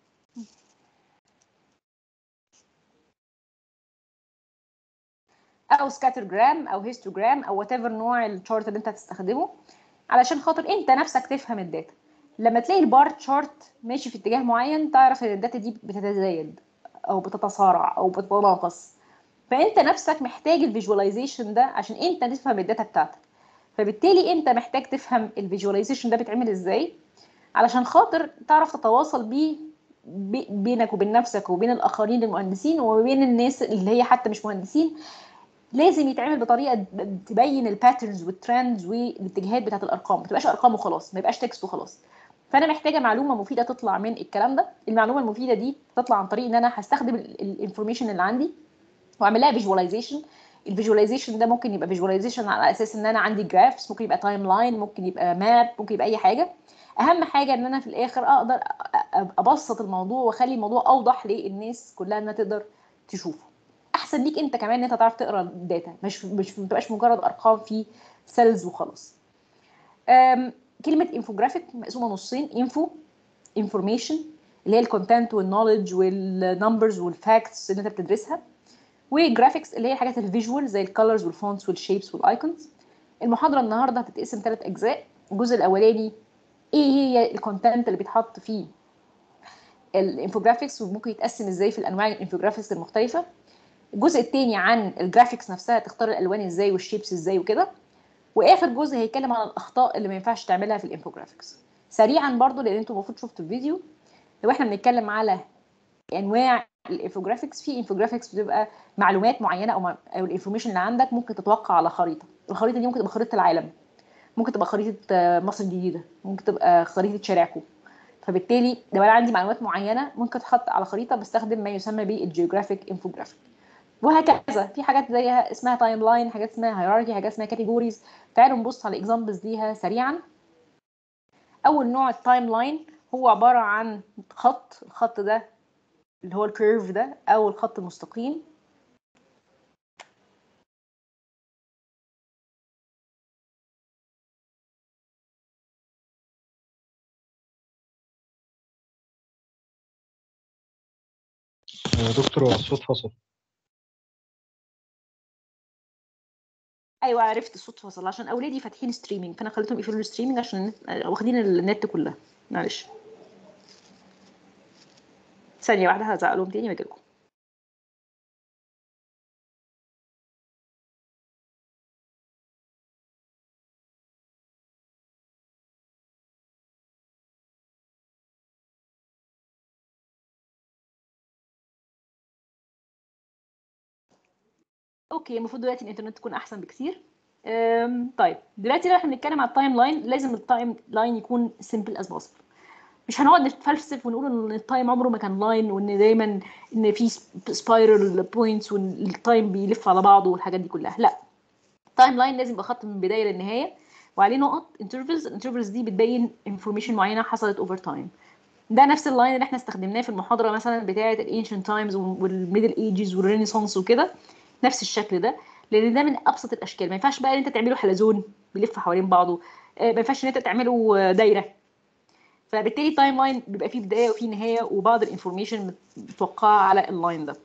او سكاتر جرام او هيستوجرام او وات ايفر نوع الشارت اللي انت هتستخدمه علشان خاطر انت نفسك تفهم الداتا لما تلاقي البار تشارت ماشي في اتجاه معين تعرف ان الداتا دي بتتزايد او بتتصارع او بتتناقص فانت نفسك محتاج الفيجواليزيشن ده عشان انت تفهم الداتا بتاعتك فبالتالي انت محتاج تفهم الفيجواليزيشن ده بيتعمل ازاي علشان خاطر تعرف تتواصل بيه بي- بينك وبين نفسك وبين الاخرين المهندسين وبين الناس اللي هي حتى مش مهندسين لازم يتعمل بطريقه تبين الباترنز والترندز والاتجاهات بتاعت الارقام ما تبقاش ارقام وخلاص ما يبقاش تكست وخلاص فانا محتاجه معلومه مفيده تطلع من الكلام ده المعلومه المفيده دي تطلع عن طريق ان انا هستخدم الانفورميشن اللي عندي واعمل لها فيجواليزيشن الفيجواليزيشن ده ممكن يبقى فيجواليزيشن على اساس ان انا عندي جرافس ممكن يبقى تايم لاين ممكن يبقى ماب ممكن يبقى اي حاجه اهم حاجه ان انا في الاخر اقدر أ- أ- ابسط الموضوع واخلي الموضوع اوضح للناس كلها انها تقدر تشوفه احسن ليك انت كمان ان انت تعرف تقرا الداتا مش مش ما تبقاش مجرد ارقام في سيلز وخلاص أم، كلمه انفوجرافيك مقسومه نصين انفو انفورميشن اللي هي الكونتنت والنولج والنمبرز والفاكتس اللي انت بتدرسها وجرافيكس اللي هي الحاجات الفيجوال زي الكالرز والفونتس والشيبس والايكونز المحاضره النهارده هتتقسم ثلاث اجزاء الجزء الاولاني ايه هي الكونتنت اللي بيتحط فيه الانفوجرافيكس وممكن يتقسم ازاي في الانواع الانفوجرافيكس المختلفه الجزء الثاني عن الجرافيكس نفسها تختار الالوان ازاي والشيبس ازاي وكده واخر جزء هيتكلم عن الاخطاء اللي ما ينفعش تعملها في الانفوجرافيكس سريعا برضو لان انتوا المفروض شفتوا الفيديو لو احنا بنتكلم على انواع الانفوجرافيكس في انفوجرافيكس بتبقى معلومات معينه او او الانفورميشن اللي عندك ممكن تتوقع على خريطه الخريطه دي ممكن تبقى خريطه العالم ممكن تبقى خريطه آه، مصر الجديده ممكن تبقى خريطه شارعكم فبالتالي لو انا عندي معلومات معينه ممكن تتحط على خريطه بستخدم ما يسمى بالجيوغرافيك انفوجرافيك وهكذا في حاجات زيها اسمها تايم لاين حاجات اسمها هيراركي حاجات اسمها كاتيجوريز تعالوا نبص على اكزامبلز ليها سريعا اول نوع التايم لاين هو عباره عن خط الخط ده اللي هو الكيرف ده او الخط المستقيم دكتور هو الصوت فصل ايوه عرفت الصوت فصل عشان اولادي فاتحين ستريمينج فانا خليتهم يقفلوا الستريمينج عشان النت- واخدين النت كلها معلش ثانيه واحده هزعق لهم تاني واجي لكم اوكي المفروض دلوقتي الانترنت تكون احسن بكتير أم، طيب دلوقتي لو احنا بنتكلم على التايم لاين لازم التايم لاين يكون سيمبل از possible مش هنقعد نتفلسف ونقول ان التايم عمره ما كان لاين وان دايما ان في سبايرال بوينتس والتايم بيلف على بعضه والحاجات دي كلها لا التايم لاين لازم يبقى خط من البدايه للنهايه وعليه نقط انترفلز الانترفلز دي بتبين انفورميشن معينه حصلت اوفر تايم ده نفس اللاين اللي احنا استخدمناه في المحاضره مثلا بتاعه الانشنت تايمز والميدل ايجز والرينيسانس وكده نفس الشكل ده لان ده من ابسط الاشكال ما ينفعش بقى ان انت تعمله حلزون بيلف حوالين بعضه آه، ما ينفعش ان انت تعمله آه، دايره فبالتالي التايم لاين بيبقى فيه بدايه وفيه نهايه وبعض الانفورميشن متوقعه على اللاين ده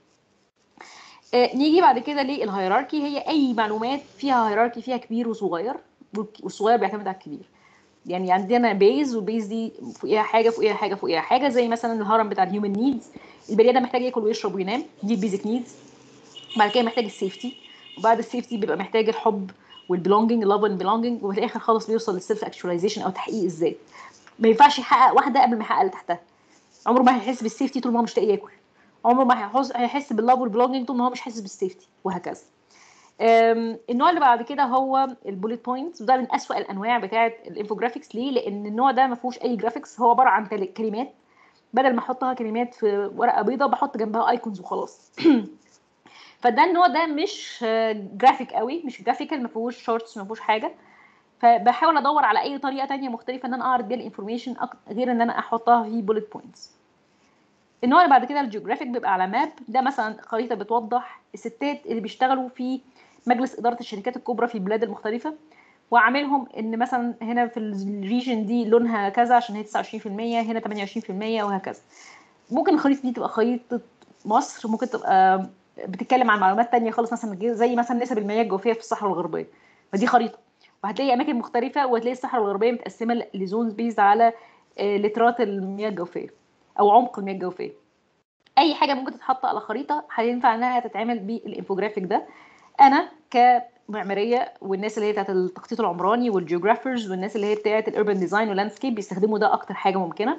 آه، نيجي بعد كده للهيراركي هي اي معلومات فيها هيراركي فيها كبير وصغير والك- والصغير بيعتمد على الكبير يعني عندنا بيز والبيز دي فوقيها حاجه فوقيها حاجه فوقيها حاجه زي مثلا الهرم بتاع الهيومن نيدز البني ادم محتاج ياكل ويشرب وينام دي البيزك نيدز بعد كده محتاج السيفتي وبعد السيفتي بيبقى محتاج الحب والبلونجنج اللاف اند بلونجنج وفي الاخر خالص بيوصل للسيلف اكشواليزيشن او تحقيق الذات ما ينفعش يحقق واحده قبل ما يحقق اللي تحتها عمره ما هيحس بالسيفتي طول ما هو مش لاقي ياكل عمره ما هيحس هيحس باللاف والبلونجنج طول ما هو مش حاسس بالسيفتي وهكذا أم، النوع اللي بعد كده هو البوليت بوينتس وده من اسوأ الانواع بتاعه الانفوجرافيكس ليه لان النوع ده ما فيهوش اي جرافيكس هو عباره عن تل- كلمات بدل ما احطها كلمات في ورقه بيضاء بحط جنبها ايكونز وخلاص فده النوع ده مش جرافيك قوي مش جرافيكال ما فيهوش شورتس ما فيهوش حاجه فبحاول ادور على اي طريقه تانية مختلفه ان انا اعرض بيها الانفورميشن غير ان انا احطها في بوليت بوينتس النوع اللي بعد كده الجيوغرافيك بيبقى على ماب ده مثلا خريطه بتوضح الستات اللي بيشتغلوا في مجلس اداره الشركات الكبرى في البلاد المختلفه وعاملهم ان مثلا هنا في الريجن دي لونها كذا عشان هي 29% هنا 28% وهكذا ممكن الخريطه دي تبقى خريطه مصر ممكن تبقى بتتكلم عن معلومات تانية خالص مثلا زي مثلا نسب المياه الجوفيه في الصحراء الغربيه فدي خريطه وهتلاقي اماكن مختلفه وهتلاقي الصحراء الغربيه متقسمه لزونز بيز على آه، لترات المياه الجوفيه او عمق المياه الجوفيه اي حاجه ممكن تتحط على خريطه هينفع انها تتعمل بالانفوجرافيك ده انا كمعماريه والناس اللي هي بتاعت التخطيط العمراني والجيوغرافرز والناس اللي هي بتاعت الاربن ديزاين واللاندسكيب بيستخدموا ده اكتر حاجه ممكنه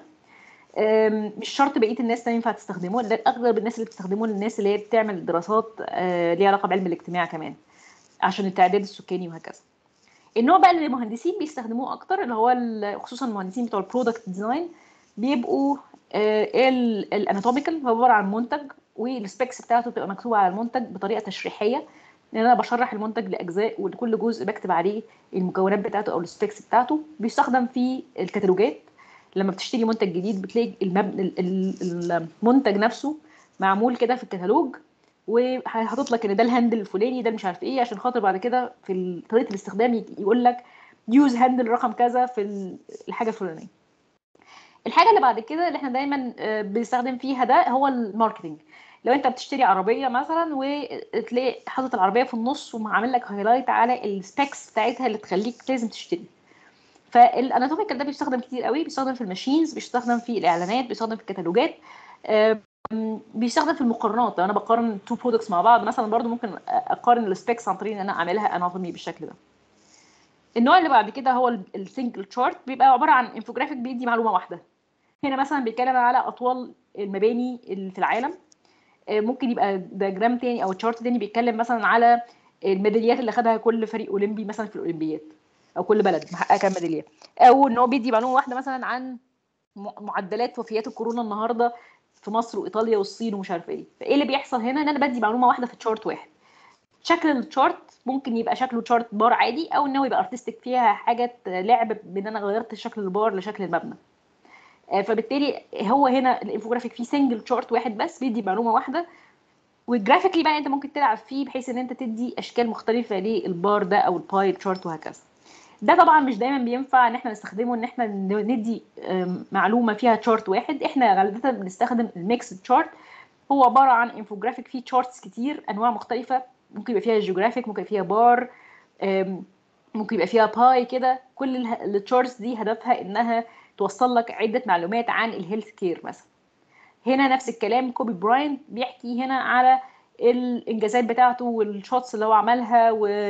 أم، مش شرط بقيه الناس تانية ينفع تستخدمه لا اغلب الناس اللي بتستخدمه الناس اللي هي بتعمل دراسات آه، ليها علاقه بعلم الاجتماع كمان عشان التعداد السكاني وهكذا النوع بقى اللي المهندسين بيستخدموه اكتر اللي هو ال- خصوصا المهندسين بتوع البرودكت ديزاين بيبقوا الاناتوميكال هو عباره عن منتج والسبيكس بتاعته بتبقى مكتوبه على المنتج بطريقه تشريحيه لان انا بشرح المنتج لاجزاء ولكل جزء بكتب عليه المكونات بتاعته او السبيكس بتاعته بيستخدم في الكتالوجات لما بتشتري منتج جديد بتلاقي المبنى ال- ال- المنتج نفسه معمول كده في الكتالوج وهحط لك ان ده الهاندل الفلاني ده مش عارف ايه عشان خاطر بعد كده في ال- طريقه الاستخدام ي- يقول لك يوز هاندل رقم كذا في ال- الحاجه الفلانيه الحاجه اللي بعد كده اللي احنا دايما آه، بنستخدم فيها ده هو الماركتنج لو انت بتشتري عربيه مثلا وتلاقي حاطط العربيه في النص وعامل لك هايلايت على السبيكس بتاعتها اللي تخليك لازم تشتري فالاناتوميكال ده بيستخدم كتير قوي بيستخدم في الماشينز بيستخدم في الاعلانات بيستخدم في الكتالوجات آم، بيستخدم في المقارنات لو انا بقارن تو برودكتس مع بعض مثلا برضو ممكن اقارن السبيكس عن طريق ان انا اعملها اناتومي بالشكل ده النوع اللي بعد كده هو السنجل تشارت بيبقى عباره عن انفوجرافيك بيدي معلومه واحده هنا مثلا بيتكلم على اطوال المباني اللي في العالم آه، ممكن يبقى دياجرام تاني او تشارت تاني بيتكلم مثلا على الميداليات اللي خدها كل فريق اولمبي مثلا في الاولمبياد او كل بلد محققه كام ميداليه او ان هو بيدي معلومه واحده مثلا عن م- معدلات وفيات الكورونا النهارده في مصر وايطاليا والصين ومش عارف ايه فايه اللي بيحصل هنا ان انا بدي معلومه واحده في تشارت واحد شكل التشارت ممكن يبقى شكله تشارت بار عادي او ان هو يبقى ارتستيك فيها حاجه لعب بان انا غيرت شكل البار لشكل المبنى آه، فبالتالي هو هنا الانفوجرافيك فيه سنجل تشارت واحد بس بيدي معلومه واحده والجرافيكلي بقى انت ممكن تلعب فيه بحيث ان انت تدي اشكال مختلفه للبار ده او الباي تشارت وهكذا ده طبعا مش دايما بينفع ان احنا نستخدمه ان احنا ندي آم، معلومه فيها تشارت واحد احنا غالبا بنستخدم الميكس تشارت هو عباره عن انفوجرافيك فيه تشارتس كتير انواع مختلفه ممكن يبقى فيها جيوغرافيك ممكن يبقى فيها بار أم، ممكن يبقى فيها باي كده كل التشارتس دي هدفها انها توصل لك عده معلومات عن الهيلث كير مثلا هنا نفس الكلام كوبي براينت بيحكي هنا على الانجازات بتاعته والشوتس اللي هو عملها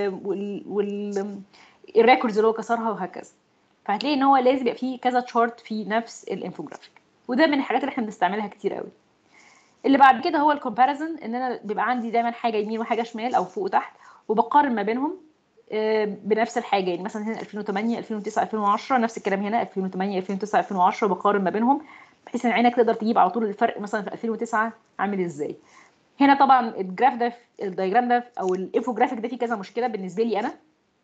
والريكوردز اللي هو كسرها وهكذا فهتلاقي ان هو لازم يبقى فيه كذا تشارت في نفس الانفوجرافيك وده من الحاجات اللي احنا بنستعملها كتير قوي اللي بعد كده هو الكومباريزن ان انا بيبقى عندي دايما حاجه يمين وحاجه شمال او فوق وتحت وبقارن ما بينهم آه، بنفس الحاجه يعني مثلا هنا 2008 2009 2010 نفس الكلام هنا 2008 2009 2010 بقارن ما بينهم بحيث ان عينك تقدر تجيب على طول الفرق مثلا في 2009 عامل ازاي هنا طبعا الجراف ده الدايجرام ده او الانفوجرافيك ده فيه كذا مشكله بالنسبه لي انا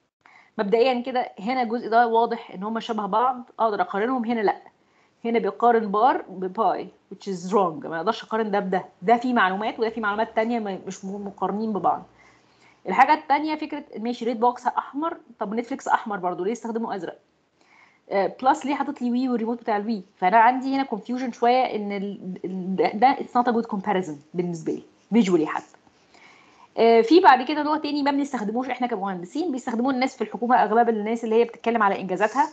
مبدئيا كده هنا الجزء ده واضح ان هم شبه بعض اقدر اقارنهم هنا لا هنا بيقارن بار بباي which is wrong ما اقدرش اقارن ده بده ده فيه معلومات وده فيه معلومات تانية ما- مش مقارنين ببعض الحاجه التانية فكره ماشي ريد بوكس احمر طب نتفليكس احمر برضو ليه استخدموا ازرق بلس ليه حاطط لي وي والريموت بتاع الوي فانا عندي هنا كونفيوجن شويه ان ال- ال- ده اتس نوت ا جود كومباريزن بالنسبه لي فيجوالي حتى آه، في بعد كده نوع تاني ما بنستخدموش احنا كمهندسين بيستخدموه الناس في الحكومه اغلب الناس اللي هي بتتكلم على انجازاتها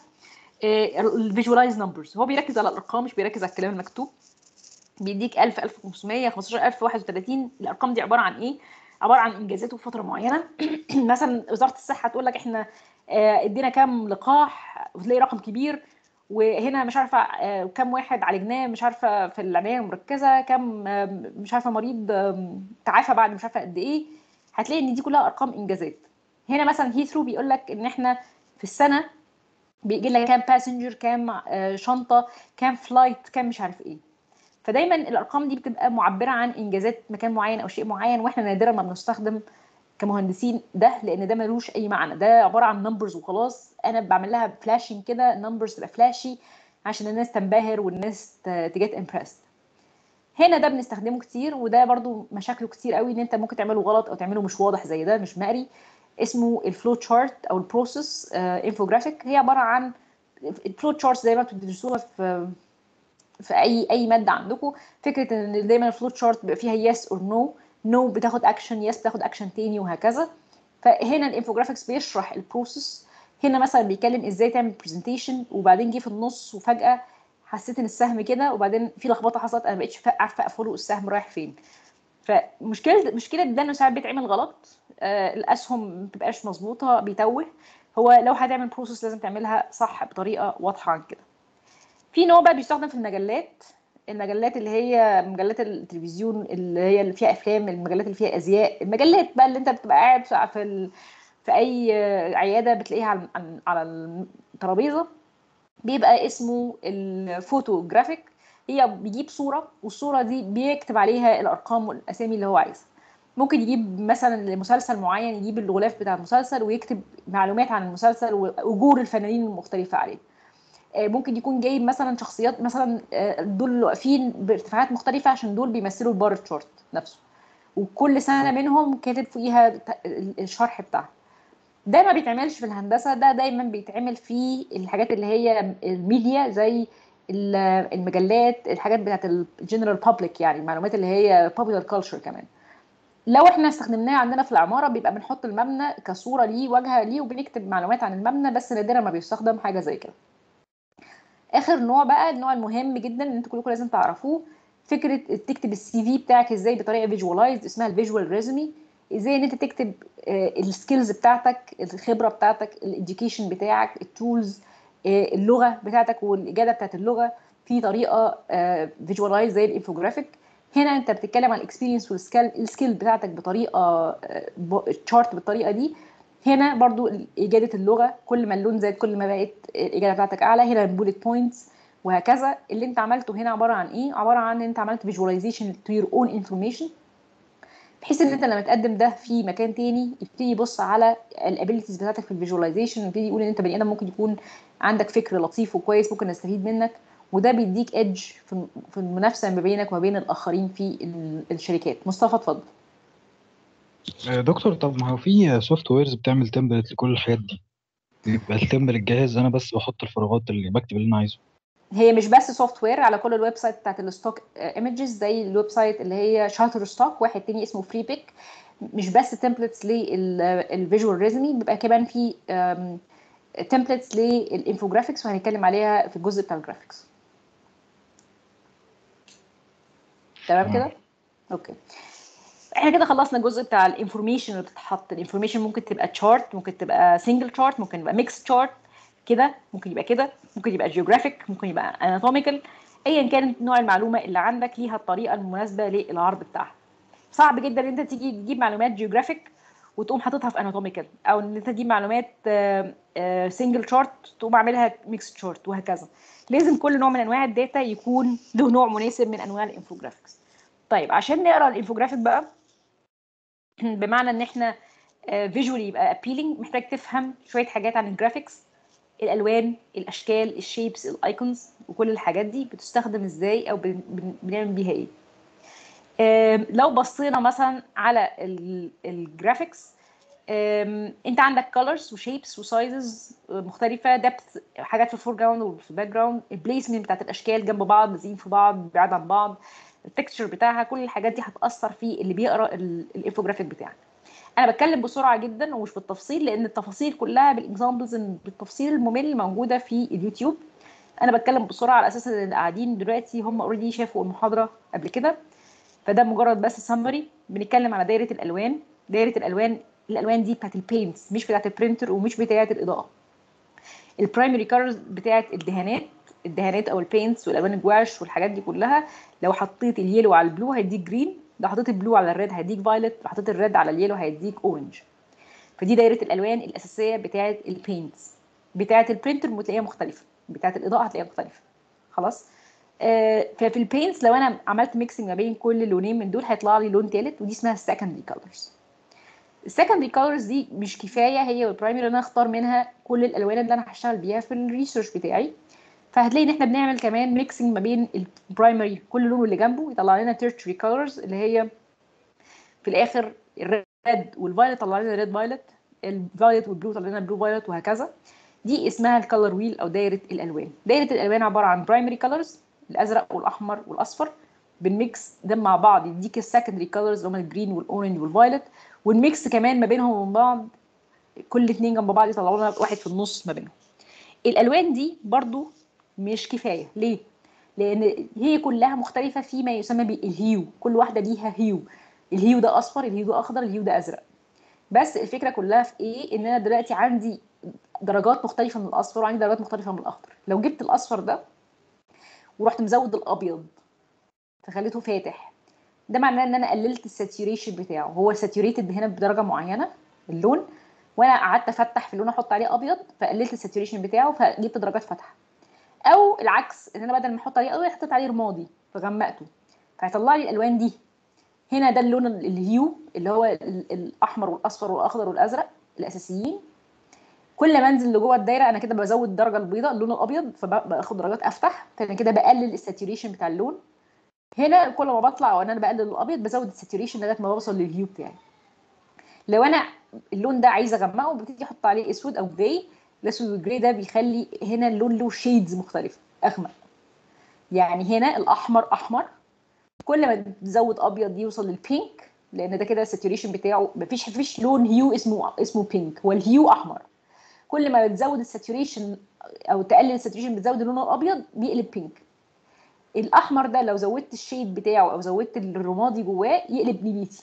الفيجواليز نمبرز هو بيركز على الارقام مش بيركز على الكلام المكتوب بيديك 1000 1500 15000 31 الارقام دي عباره عن ايه عباره عن انجازاته في فتره معينه مثلا وزاره الصحه تقول لك احنا آه، ادينا كام لقاح وتلاقي رقم كبير وهنا مش عارفه آه، كام واحد عالجناه مش عارفه في العنايه المركزه كام آه، مش عارفه مريض آم، تعافى بعد مش عارفه قد ايه هتلاقي ان دي كلها ارقام انجازات هنا مثلا هيثرو بيقول لك ان احنا في السنه بيجي لك كام باسنجر كام آه، شنطه كام فلايت كام مش عارف ايه فدايما الارقام دي بتبقى معبره عن انجازات مكان معين او شيء معين واحنا نادرا ما بنستخدم كمهندسين ده لان ده ملوش اي معنى ده عباره عن نمبرز وخلاص انا بعمل لها فلاشنج كده نمبرز تبقى فلاشي عشان الناس تنبهر والناس تجيت امبرست هنا ده بنستخدمه كتير وده برضو مشاكله كتير قوي ان انت ممكن تعمله غلط او تعمله مش واضح زي ده مش مقري اسمه الفلو تشارت او البروسيس انفوجرافيك هي عباره عن الفلو تشارت زي ما انتوا بتدرسوها في في اي اي ماده عندكم فكره ان دايما الفلو تشارت بيبقى فيها يس اور نو نو بتاخد اكشن يس بتاخد اكشن تاني وهكذا فهنا الانفوجرافيكس بيشرح البروسيس هنا مثلا بيتكلم ازاي تعمل برزنتيشن وبعدين جه في النص وفجاه حسيت ان السهم كده وبعدين في لخبطه حصلت انا ما بقتش فا- عارفه افولو السهم رايح فين فمشكله مشكله ده انه ساعات بيتعمل غلط آه الاسهم ما بتبقاش مظبوطه بيتوه هو لو هتعمل بروسيس لازم تعملها صح بطريقه واضحه عن كده في نوع بقى بيستخدم في المجلات المجلات اللي هي مجلات التلفزيون اللي هي اللي فيها افلام المجلات اللي فيها ازياء المجلات بقى اللي انت بتبقى قاعد في في, ال... في اي عياده بتلاقيها على على الترابيزه بيبقى اسمه الفوتوجرافيك هي بيجيب صوره والصوره دي بيكتب عليها الارقام والاسامي اللي هو عايزها ممكن يجيب مثلا لمسلسل معين يجيب الغلاف بتاع المسلسل ويكتب معلومات عن المسلسل واجور الفنانين المختلفه عليه ممكن يكون جايب مثلا شخصيات مثلا دول اللي واقفين بارتفاعات مختلفه عشان دول بيمثلوا البار تشارت نفسه وكل سنه منهم كاتب فيها الشرح بتاعها ده ما بيتعملش في الهندسه ده دايما بيتعمل في الحاجات اللي هي الميديا زي المجلات الحاجات بتاعت الجنرال بابليك يعني المعلومات اللي هي popular كلتشر كمان لو احنا استخدمناه عندنا في العماره بيبقى بنحط المبنى كصوره ليه واجهه ليه وبنكتب معلومات عن المبنى بس نادرا ما بيستخدم حاجه زي كده اخر نوع بقى النوع المهم جدا ان انتوا كلكم لازم تعرفوه فكره تكتب السي في بتاعك ازاي بطريقه فيجوالايزد اسمها الفيجوال ريزومي ازاي ان انت تكتب السكيلز بتاعتك الخبره بتاعتك الاديوكيشن بتاعك التولز اللغه بتاعتك والاجاده بتاعت اللغه في طريقه فيجوالايز زي الانفوجرافيك هنا انت بتتكلم عن الاكسبيرينس والسكيل السكيل بتاعتك بطريقه تشارت بالطريقه دي هنا برضو اجاده اللغه كل ما اللون زاد كل ما بقت الاجاده بتاعتك اعلى هنا البوليت بوينتس وهكذا اللي انت عملته هنا عباره عن ايه عباره عن ان انت عملت فيجواليزيشن تو يور اون انفورميشن بحيث ان انت لما تقدم ده في مكان تاني يبتدي يبص على الابيلتيز بتاعتك في الفيجواليزيشن يبتدي يقول ان انت بني ادم ممكن يكون عندك فكر لطيف وكويس ممكن نستفيد منك وده بيديك ايدج في المنافسه ما بينك وما بين الاخرين في الشركات مصطفى اتفضل دكتور طب ما هو في سوفت ويرز بتعمل تمبلت لكل الحاجات دي يبقى التمبلت جاهز انا بس بحط الفراغات اللي بكتب اللي انا عايزه هي مش بس سوفت وير على كل الويب سايت بتاعت الستوك ايمجز زي الويب سايت اللي هي شاتر ستوك واحد تاني اسمه فري بيك مش بس تمبلتس للفيجوال ريزمي بيبقى كمان في تمبلتس للانفوجرافيكس وهنتكلم عليها في الجزء بتاع الجرافيكس تمام تمام. كده اوكي احنا كده خلصنا الجزء بتاع الانفورميشن اللي بتتحط الانفورميشن ممكن تبقى تشارت ممكن تبقى سنجل تشارت ممكن يبقى ميكس تشارت كده ممكن يبقى كده ممكن يبقى جيوغرافيك ممكن يبقى اناتوميكال ايا كانت نوع المعلومه اللي عندك ليها الطريقه المناسبه للعرض بتاعها صعب جدا ان انت تيجي تجيب معلومات جيوغرافيك وتقوم حاططها في اناتوميكال او ان انت تجيب معلومات سنجل تشارت تقوم عاملها ميكس تشارت وهكذا لازم كل نوع من انواع الداتا يكون له نوع مناسب من انواع الانفوجرافيكس طيب عشان نقرا الانفوجرافيك بقى بمعنى ان احنا فيجوالي يبقى ابيلينج محتاج تفهم شويه حاجات عن الجرافيكس الالوان الاشكال الشيبس الايكونز وكل الحاجات دي بتستخدم ازاي او بن- بن- بنعمل بيها ايه آم، لو بصينا مثلا على الجرافيكس انت عندك colors وشيبس وسايزز مختلفه دبث حاجات في الفور جراوند وفي الباك جراوند البليسمنت بتاعت الاشكال جنب بعض لازقين في بعض بعاد عن بعض التكستشر بتاعها كل الحاجات دي هتاثر في اللي بيقرا ال- الانفوجرافيك بتاعك انا بتكلم بسرعه جدا ومش بالتفصيل لان التفاصيل كلها بالاكزامبلز بالتفصيل الممل موجوده في اليوتيوب انا بتكلم بسرعه على اساس ان اللي قاعدين دلوقتي هم اوريدي شافوا المحاضره قبل كده فده مجرد بس سمري بنتكلم على دايره الالوان دايره الالوان الالوان دي بتاعت البينتس مش بتاعت البرينتر ومش بتاعت الاضاءه البرايمري كارز بتاعت الدهانات الدهانات او البينتس والالوان الجواش والحاجات دي كلها لو حطيت اليلو على البلو هيديك جرين لو حطيت البلو على الريد هيديك فايلت لو حطيت الريد على اليلو هيديك اورنج فدي دايره الالوان الاساسيه بتاعت البينتس بتاعت البرينتر بتلاقيها مختلفه بتاعت الاضاءه هتلاقيها مختلفه خلاص آه، ففي البينتس لو انا عملت ميكسنج ما بين كل لونين من دول هيطلع لي لون ثالث ودي اسمها السكندري كولرز السكندري كولرز دي مش كفايه هي والبرايمري ان انا اختار منها كل الالوان اللي انا هشتغل بيها في الريسيرش بتاعي فهتلاقي ان احنا بنعمل كمان ميكسنج ما بين البرايمري كل لون واللي جنبه يطلع لنا تيرشري كولرز اللي هي في الاخر الريد والفايلت طلع لنا ريد فايلت الفايلت والبلو طلع لنا بلو فايلت وهكذا دي اسمها الكالر ويل او دايره الالوان دايره الالوان عباره عن برايمري كولرز الازرق والاحمر والاصفر بنميكس ده مع بعض يديك السكندري كولرز اللي هم الجرين والاورنج والفايلت ونميكس كمان ما بينهم وبين بعض كل اتنين جنب بعض يطلعوا لنا واحد في النص ما بينهم الالوان دي برضو مش كفايه ليه لان هي كلها مختلفه فيما يسمى بالهيو كل واحده ليها هيو الهيو ده اصفر الهيو ده اخضر الهيو ده ازرق بس الفكره كلها في ايه ان انا دلوقتي عندي درجات مختلفه من الاصفر وعندي درجات مختلفه من الاخضر لو جبت الاصفر ده ورحت مزود الابيض فخليته فاتح ده معناه ان انا قللت الساتوريشن بتاعه هو ساتوريتد هنا بدرجه معينه اللون وانا قعدت افتح في اللون احط عليه ابيض فقللت الساتوريشن بتاعه فجبت درجات فاتحه او العكس ان انا بدل ما احط عليه ابيض حطيت عليه رمادي فغمقته فهيطلع لي الالوان دي هنا ده اللون ال- الهيو اللي هو ال- الاحمر والاصفر والاخضر والازرق الاساسيين كل ما انزل لجوه الدايره انا كده بزود الدرجه البيضاء اللون الابيض فباخد درجات افتح فانا كده بقلل الساتوريشن بتاع اللون هنا كل ما بطلع او ان انا بقلل الابيض بزود الساتوريشن لغايه ما بوصل للهيو بتاعي لو انا اللون ده عايزه اغمقه ببتدي احط عليه اسود او جراي الاسود والجراي ده بيخلي هنا اللون له شيدز مختلفه اغمق يعني هنا الاحمر احمر كل ما تزود ابيض يوصل للبينك لان ده كده الساتوريشن بتاعه مفيش مفيش لون هيو اسمه اسمه بينك هو الهيو احمر كل ما بتزود الساتوريشن او تقلل الساتوريشن بتزود اللون الابيض بيقلب بينك الاحمر ده لو زودت الشيد بتاعه او زودت الرمادي جواه يقلب نبيتي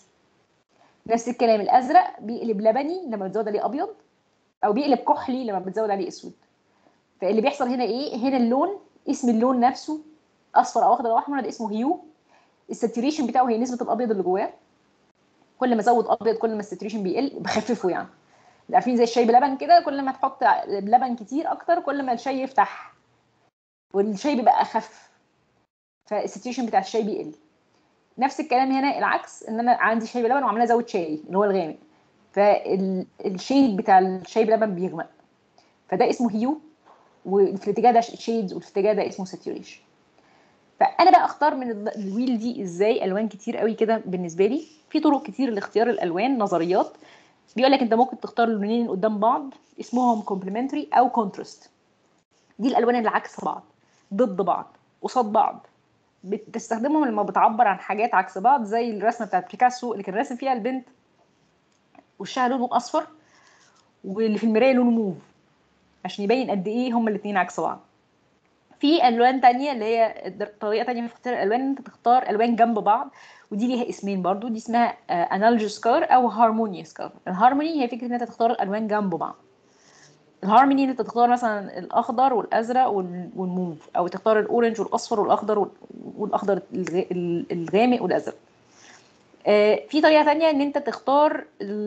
نفس الكلام الازرق بيقلب لبني لما بتزود عليه ابيض او بيقلب كحلي لما بتزود عليه اسود فاللي بيحصل هنا ايه هنا اللون اسم اللون نفسه اصفر او اخضر او احمر ده اسمه هيو الساتوريشن بتاعه هي نسبه الابيض اللي جواه كل ما ازود ابيض كل ما الساتوريشن بيقل بخففه يعني عارفين زي الشاي بلبن كده كل ما تحط لبن كتير اكتر كل ما الشاي يفتح والشاي بيبقى اخف فالساتوريشن بتاع الشاي بيقل نفس الكلام هنا العكس ان انا عندي شاي بلبن وعماله ازود شاي اللي هو الغامق فالشيد بتاع الشاي بلبن بيغمق فده اسمه هيو وفي الاتجاه ده شيدز وفي الاتجاه ده اسمه ساتوريشن فانا بقى اختار من ال- الويل دي ازاي الوان كتير قوي كده بالنسبه لي في طرق كتير لاختيار الالوان نظريات بيقول لك انت ممكن تختار اللونين اللي قدام بعض اسمهم كومبلمنتري او كونتراست دي الالوان اللي عكس بعض ضد بعض قصاد بعض بتستخدمهم لما بتعبر عن حاجات عكس بعض زي الرسمه بتاعت بيكاسو اللي كان راسم فيها البنت وشها لونه اصفر واللي في المرايه لونه موف عشان يبين قد ايه هما الاثنين عكس بعض في الوان تانية اللي هي طريقه تانية في اختيار الالوان انت تختار الوان جنب بعض ودي ليها اسمين برضو دي اسمها انالجيوس كولر او هارمونيوس كولر الهارموني هي فكره ان انت تختار الالوان جنب بعض الهارموني ان انت تختار مثلا الاخضر والازرق وال- والموف او تختار الاورنج والاصفر والاخضر وال- والاخضر الغ- الغامق والازرق آه، في طريقه تانية ان انت تختار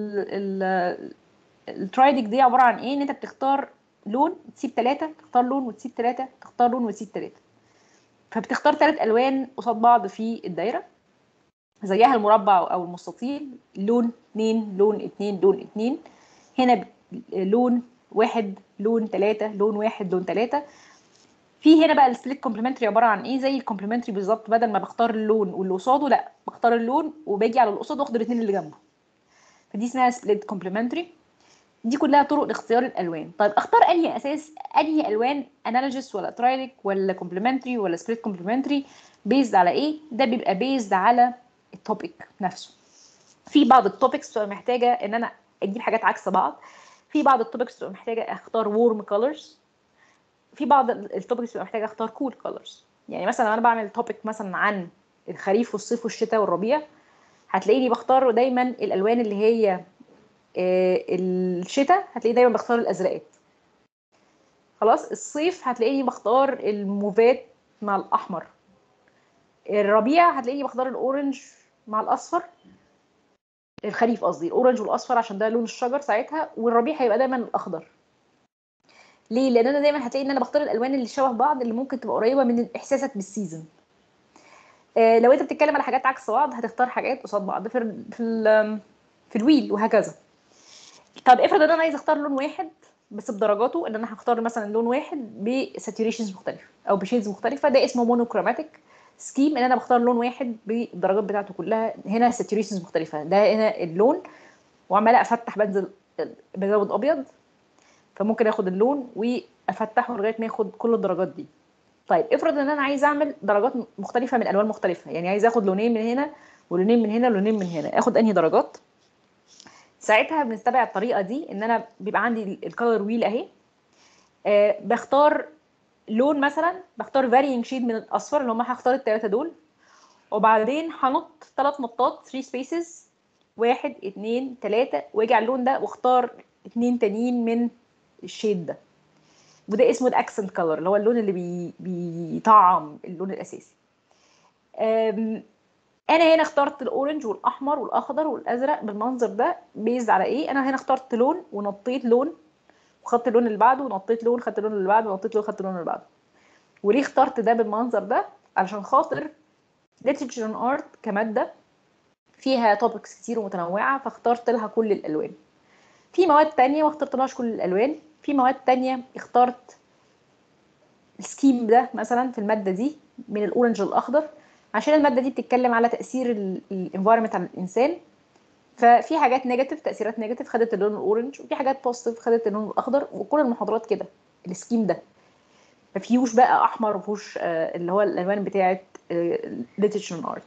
الترايدك دي عباره عن ايه ان انت بتختار لون تسيب ثلاثة تختار لون وتسيب ثلاثة تختار لون وتسيب ثلاثة فبتختار ثلاث الوان قصاد بعض في الدايره زيها المربع او المستطيل لون اتنين لون اتنين لون اتنين هنا ب- لون واحد لون ثلاثة لون واحد لون ثلاثة في هنا بقى السبليت كومبلمنتري عباره عن ايه زي الكومبلمنتري بالظبط بدل ما بختار اللون واللي قصاده لا بختار اللون وباجي على اللي قصاده واخد الاثنين اللي جنبه فدي اسمها سبليت كومبلمنتري دي كلها طرق لاختيار الالوان طيب اختار انهي اساس انهي الوان انالوجيس ولا ترايلك ولا كومبلمنتري ولا سبليت كومبلمنتري بيزد على ايه ده بيبقى بيزد على التوبيك نفسه في بعض التوبكس بتبقى محتاجه ان انا اجيب حاجات عكس بعض في بعض التوبكس بتبقى محتاجه اختار وورم كولرز في بعض التوبكس بتبقى محتاجه اختار كول كولرز يعني مثلا لو انا بعمل توبيك مثلا عن الخريف والصيف والشتاء والربيع هتلاقيني بختار دايما الالوان اللي هي آه، الشتاء هتلاقيني دايما بختار الازرقات خلاص الصيف هتلاقيني بختار الموفات مع الاحمر الربيع هتلاقيني بختار الاورنج مع الاصفر الخريف قصدي الاورنج والاصفر عشان ده لون الشجر ساعتها والربيع هيبقى دايما الاخضر ليه لان انا دايما هتلاقي ان انا بختار الالوان اللي شبه بعض اللي ممكن تبقى قريبه من احساسك بالسيزون آه لو انت بتتكلم على حاجات عكس بعض هتختار حاجات قصاد بعض في ال في ال في الويل وهكذا طب افرض ان انا عايز اختار لون واحد بس بدرجاته ان انا هختار مثلا لون واحد بساتوريشنز مختلفه او بشيدز مختلفه ده اسمه مونوكروماتيك سكيم ان انا بختار لون واحد بالدرجات بتاعته كلها هنا ساتوريشنز مختلفه ده هنا اللون وعماله افتح بنزل بزود ابيض فممكن اخد اللون وافتحه لغايه ما ياخد كل الدرجات دي طيب افرض ان انا عايز اعمل درجات مختلفه من الوان مختلفه يعني عايز اخد لونين من هنا ولونين من هنا ولونين من هنا اخد انهي درجات ساعتها بنتبع الطريقه دي ان انا بيبقى عندي الكالر ويل اهي آه بختار لون مثلا بختار فارينج شيد من الاصفر اللي هم هختار الثلاثه دول وبعدين هنط ثلاث نطات 3 سبيسز واحد اتنين تلاته واجي على اللون ده واختار اتنين تانيين من الشيد ده وده اسمه الاكسنت كلر اللي هو اللون اللي بي بيطعم اللون الاساسي أم، انا هنا اخترت الاورنج والاحمر والاخضر والازرق بالمنظر ده بيز على ايه انا هنا اخترت لون ونطيت لون وخدت اللون اللي بعده ونطيت لون خدت اللون اللي بعده ونطيت لون خدت اللون اللي بعده وليه اخترت ده بالمنظر ده علشان خاطر literature and art كماده فيها توبكس كتير ومتنوعه فاخترت لها كل الالوان في مواد تانية ما اخترتلهاش كل الالوان في مواد تانية اخترت السكيم ده مثلا في الماده دي من الاورنج للاخضر عشان الماده دي بتتكلم على تاثير الانفايرمنت على الانسان ففي حاجات نيجاتيف تاثيرات نيجاتيف خدت اللون الاورنج وفي حاجات بوزيتيف خدت اللون الاخضر وكل المحاضرات كده السكيم ده ما فيهوش بقى احمر ما فيهوش آه، اللي هو الالوان بتاعه ليترشر ارت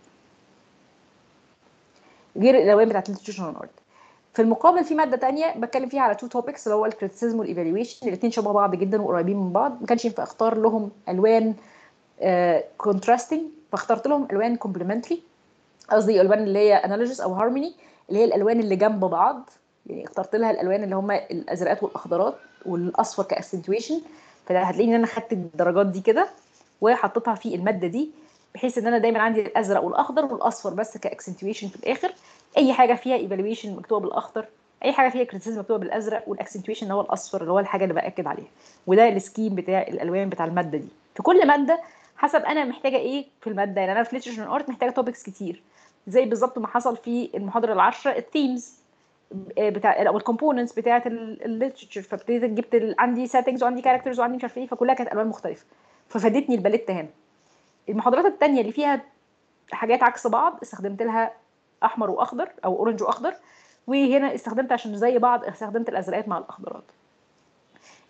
غير الالوان بتاعه ليترشر ارت في المقابل في ماده تانية بتكلم فيها على تو توبكس اللي هو الكريتيسيزم والايفالويشن الاثنين شبه بعض جدا وقريبين من بعض ما كانش ينفع اختار لهم الوان كونتراستنج فاخترت لهم الوان كومبلمنتري قصدي الوان اللي هي انالوجيس او هارموني اللي هي الالوان اللي جنب بعض يعني اخترت لها الالوان اللي هم الازرقات والاخضرات والاصفر كاكسنتويشن فهتلاقيني ان انا خدت الدرجات دي كده وحطيتها في الماده دي بحيث ان انا دايما عندي الازرق والاخضر والاصفر بس كاكسنتويشن في الاخر اي حاجه فيها ايفالويشن مكتوبه بالاخضر اي حاجه فيها كريتيسيزم مكتوبه بالازرق والاكسنتويشن اللي هو الاصفر اللي هو الحاجه اللي باكد عليها وده السكيم بتاع الالوان بتاع الماده دي في كل ماده حسب انا محتاجه ايه في الماده يعني انا في ليترشر ارت محتاجه توبكس كتير زي بالظبط ما حصل في المحاضره العشره الثيمز بتاع او الكومبوننتس بتاعه الليترشر فابتديت جبت ال- عندي سيتنجز وعندي كاركترز وعندي مش عارف ايه فكلها كانت الوان مختلفه ففادتني الباليتا هنا المحاضرات التانية اللي فيها حاجات عكس بعض استخدمت لها احمر واخضر او اورنج واخضر وهنا استخدمت عشان زي بعض استخدمت الازرقات مع الاخضرات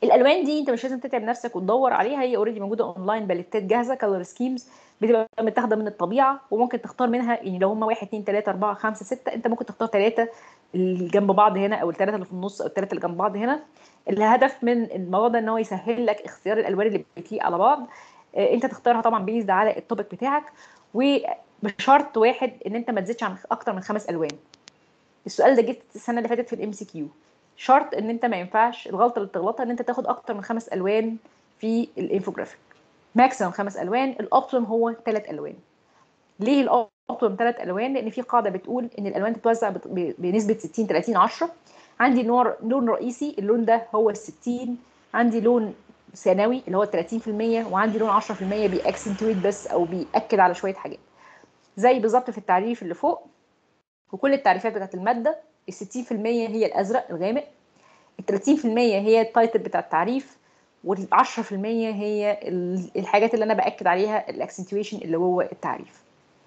الالوان دي انت مش لازم تتعب نفسك وتدور عليها هي اوريدي موجوده اونلاين باليتات جاهزه كلر سكيمز بتبقى متاخده من الطبيعه وممكن تختار منها يعني لو هم 1 2 3 4 5 6 انت ممكن تختار ثلاثه اللي جنب بعض هنا او الثلاثه اللي في النص او الثلاثه اللي جنب بعض هنا الهدف من الموضوع ده ان هو يسهل لك اختيار الالوان اللي بتليق على بعض آه، انت تختارها طبعا بيزد على التوبيك بتاعك وبشرط واحد ان انت ما تزيدش عن اكتر من خمس الوان السؤال ده جه السنه اللي فاتت في الام سي كيو شرط ان انت ما ينفعش الغلطه اللي بتغلطها ان انت تاخد اكتر من خمس الوان في الانفوجرافيك ماكسيمم خمس الوان الاوبتيمم هو ثلاث الوان ليه الاوبتيمم ثلاث الوان لان في قاعده بتقول ان الالوان تتوزع بت- ب- بنسبه 60 30 10 عندي نوع لون رئيسي اللون ده هو ال 60 عندي لون ثانوي اللي هو 30% وعندي لون 10% بيأكسنتويت بس او بيأكد على شويه حاجات زي بالظبط في التعريف اللي فوق وكل التعريفات بتاعت الماده ال 60% هي الازرق الغامق ال 30% هي التايتل بتاع التعريف وال 10% هي ال- الحاجات اللي انا باكد عليها الاكسنتويشن اللي جوه التعريف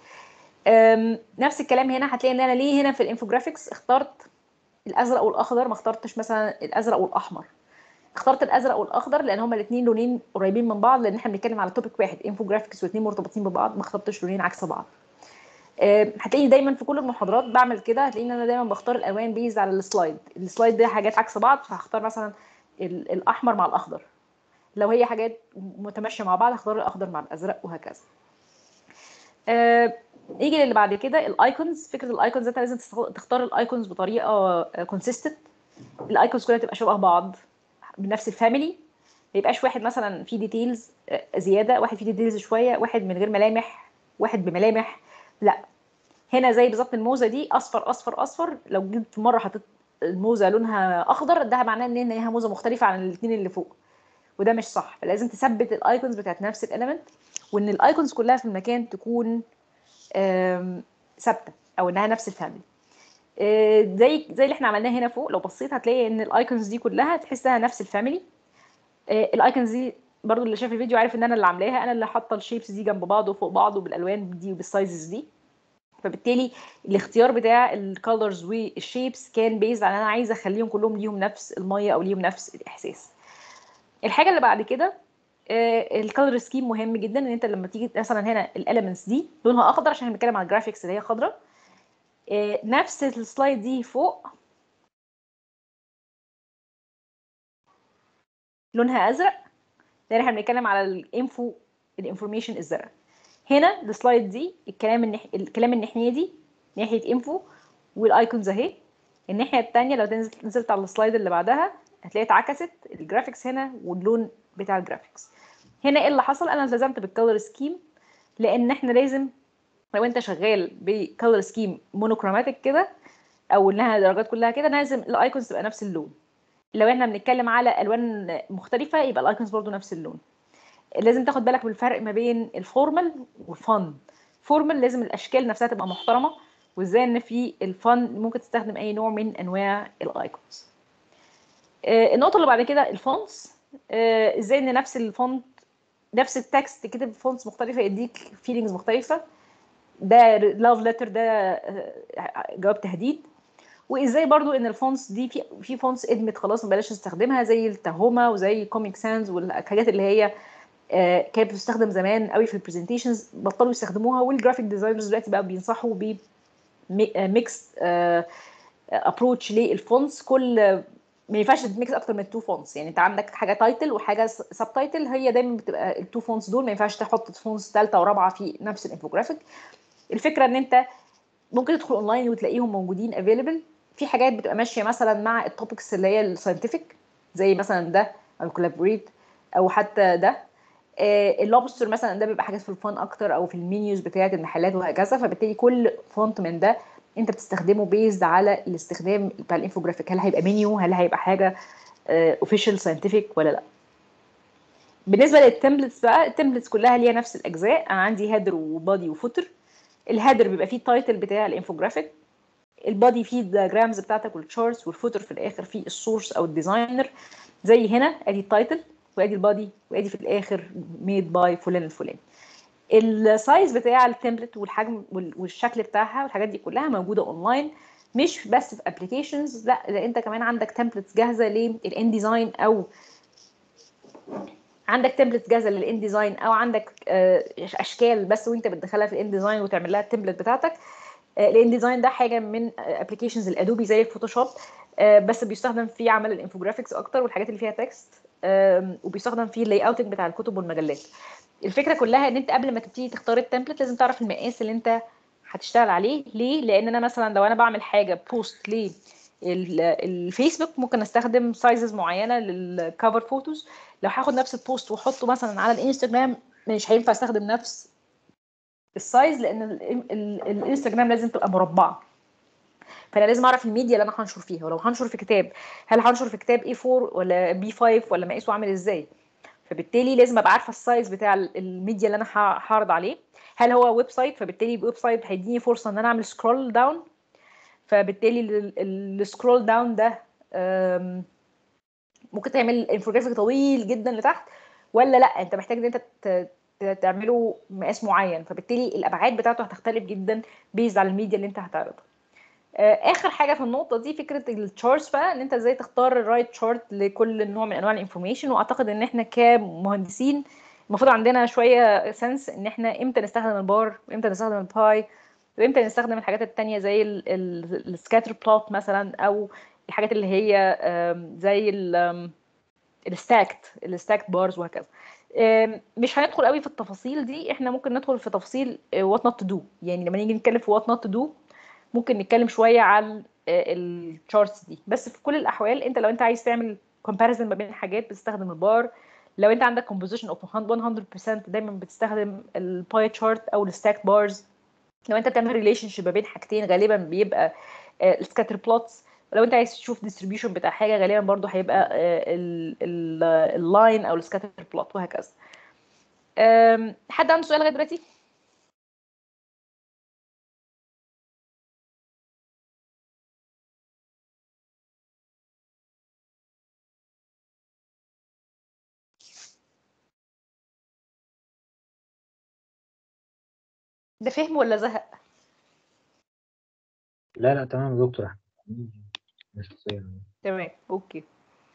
أم، نفس الكلام هنا هتلاقي ان انا ليه هنا في الانفوجرافيكس اخترت الازرق والاخضر ما اخترتش مثلا الازرق والاحمر اخترت الازرق والاخضر لان هما الاثنين لونين قريبين من بعض لان احنا بنتكلم على توبيك واحد انفوجرافيكس واثنين مرتبطين ببعض ما اخترتش لونين عكس بعض آه، هتلاقيني دايما في كل المحاضرات بعمل كده هتلاقيني ان انا دايما بختار الالوان بيز على السلايد السلايد ده حاجات عكس بعض فهختار مثلا ال- الاحمر مع الاخضر لو هي حاجات متماشيه مع بعض هختار الاخضر مع الازرق وهكذا آه، نيجي للي بعد كده الايكونز فكره الايكونز انت لازم تست- تختار الايكونز بطريقه كونسيستنت الايكونز كلها تبقى شبه بعض من نفس الفاميلي ما يبقاش واحد مثلا فيه ديتيلز زياده واحد فيه ديتيلز شويه واحد من غير ملامح واحد بملامح لا هنا زي بالظبط الموزه دي اصفر اصفر اصفر لو جيت في مره حطيت الموزه لونها اخضر ده معناه ان هي موزه مختلفه عن الاثنين اللي فوق وده مش صح فلازم تثبت الايكونز بتاعت نفس الاليمنت وان الايكونز كلها في المكان تكون آم، ثابته او انها نفس الفاميلي آه، زي زي اللي احنا عملناه هنا فوق لو بصيت هتلاقي ان الايكونز دي كلها تحسها نفس الفاميلي آه، الايكونز دي برضو اللي شاف الفيديو عارف ان انا اللي عاملاها انا اللي حاطه الشيبس دي جنب بعض وفوق بعض وبالالوان دي وبالسايزز دي فبالتالي الاختيار بتاع الكالرز والشيبس كان بيز على انا عايزه اخليهم كلهم ليهم نفس الميه او ليهم نفس الاحساس الحاجه اللي بعد كده الكالر سكيم مهم جدا ان انت لما تيجي مثلا هنا الاليمنتس دي لونها اخضر عشان احنا بنتكلم على الجرافيكس اللي هي خضراء آه، نفس السلايد دي فوق لونها ازرق لان احنا بنتكلم على الانفو الانفورميشن الزرق هنا السلايد دي الكلام النح... الكلام الناحيه دي ناحيه انفو والايكونز اهي الناحيه الثانيه لو نزلت نزلت على السلايد اللي بعدها هتلاقي اتعكست الجرافيكس هنا واللون بتاع الجرافيكس هنا ايه اللي حصل انا التزمت بالكالر سكيم لان احنا لازم لو انت شغال بكالر سكيم مونوكروماتيك كده او انها درجات كلها كده لازم الايكونز تبقى نفس اللون لو احنا بنتكلم على الوان مختلفه يبقى الايكونز برضو نفس اللون لازم تاخد بالك بالفرق ما بين الفورمال والفن فورمال لازم الاشكال نفسها تبقى محترمه وازاي ان في الفن ممكن تستخدم اي نوع من انواع الايكونز آه، النقطه اللي بعد كده الفونتس آه، ازاي ان نفس الفونت نفس التكست كتب بفونتس مختلفه يديك فيلينجز مختلفه ده لاف ليتر ده آه، جواب تهديد وازاي برضو ان الفونتس دي في في فونتس ادمت خلاص ما بلاش نستخدمها زي التهومه وزي كوميك سانز والحاجات اللي هي آه، كانت بتستخدم زمان قوي في البرزنتيشنز بطلوا يستخدموها والجرافيك ديزاينرز دلوقتي بقى بينصحوا ب ميكس ابروتش للفونتس كل ما ينفعش تميكس اكتر من تو فونتس يعني انت عندك حاجه تايتل وحاجه سب تايتل هي دايما بتبقى التو فونتس دول ما ينفعش تحط فونتس ثالثه ورابعه في نفس الانفوجرافيك الفكره ان انت ممكن تدخل اونلاين وتلاقيهم موجودين افيلبل في حاجات بتبقى ماشيه مثلا مع التوبكس اللي هي الساينتفك زي مثلا ده او كولابوريت او حتى ده اللوبستر مثلا ده بيبقى حاجات في الفون اكتر او في المنيوز بتاعه المحلات وهكذا فبالتالي كل فونت من ده انت بتستخدمه بيزد على الاستخدام بتاع الانفوجرافيك هل هيبقى منيو هل هيبقى حاجه اوفيشال ساينتفك ولا لا بالنسبه للتمبلتس بقى التمبلتس كلها ليها نفس الاجزاء انا عندي هيدر وبادي وفوتر الهيدر بيبقى فيه التايتل بتاع الانفوجرافيك البادي فيه الدياجرامز بتاعتك والتشارتس والفوتر في الاخر فيه السورس او الديزاينر زي هنا ادي التايتل وادي البادي وادي في الاخر ميد باي فلان الفلاني السايز بتاع التمبلت والحجم والشكل بتاعها والحاجات دي كلها موجوده اونلاين مش بس في ابلكيشنز لا ده انت كمان عندك تمبلتس جاهزه للان ديزاين او عندك تمبلت جاهزه للان ديزاين او عندك آه، اشكال بس وانت بتدخلها في الان ديزاين وتعمل لها التمبلت بتاعتك الان ديزاين ده حاجه من ابلكيشنز الادوبي زي الفوتوشوب آه، بس بيستخدم في عمل الانفوجرافيكس اكتر والحاجات اللي فيها تكست وبيستخدم في اللاي اوتنج بتاع الكتب والمجلات الفكره كلها ان انت قبل ما تبتدي تختار التمبلت لازم تعرف المقاس اللي انت هتشتغل عليه ليه لان انا مثلا لو انا بعمل حاجه بوست ليه ال- الفيسبوك ممكن استخدم سايزز معينه للكفر فوتوز لو هاخد نفس البوست واحطه مثلا على الانستجرام مش هينفع استخدم نفس السايز لان ال- ال- الانستجرام لازم تبقى مربعه فانا لازم اعرف الميديا اللي انا هنشر فيها ولو هنشر في كتاب هل هنشر في كتاب A4 ولا B5 ولا مقاسه عامل ازاي فبالتالي لازم ابقى عارفه السايز بتاع ال- الميديا اللي انا ه- هعرض عليه هل هو ويب سايت فبالتالي الويب سايت هيديني فرصه ان انا اعمل سكرول داون فبالتالي السكرول داون ده أم، ممكن تعمل انفوجرافيك طويل جدا لتحت ولا لا انت محتاج ان انت ت- ت- تعمله مقاس معين فبالتالي الابعاد بتاعته هتختلف جدا بيزد على الميديا اللي انت هتعرضها آه، اخر حاجه في النقطه دي فكره التشارتس بقى ان انت ازاي تختار الرايت تشارت لكل نوع من انواع الانفورميشن واعتقد ان احنا كمهندسين المفروض عندنا شويه سنس ان احنا امتى نستخدم البار وامتى نستخدم الباي وامتى نستخدم الحاجات التانية زي السكاتر بلوت مثلا او الحاجات اللي هي آم، زي الستاكت الستاكت بارز وهكذا آم، مش هندخل قوي في التفاصيل دي احنا ممكن ندخل في تفاصيل وات نوت تو دو يعني لما نيجي نتكلم في وات نوت تو دو ممكن نتكلم شويه عن الشارتس دي بس في كل الاحوال انت لو انت عايز تعمل كومباريزن ما بين حاجات بتستخدم البار لو انت عندك كومبوزيشن اوف 100% دايما بتستخدم الباي تشارت او الستاك بارز لو انت بتعمل ريليشن شيب ما بين حاجتين غالبا بيبقى السكاتر بلوتس ولو انت عايز تشوف ديستريبيوشن بتاع حاجه غالبا برضو هيبقى اللاين او السكاتر بلوت وهكذا أم، حد عنده سؤال لغايه دلوقتي ده فهم ولا زهق لا لا تمام يا دكتور مش شخصيا تمام اوكي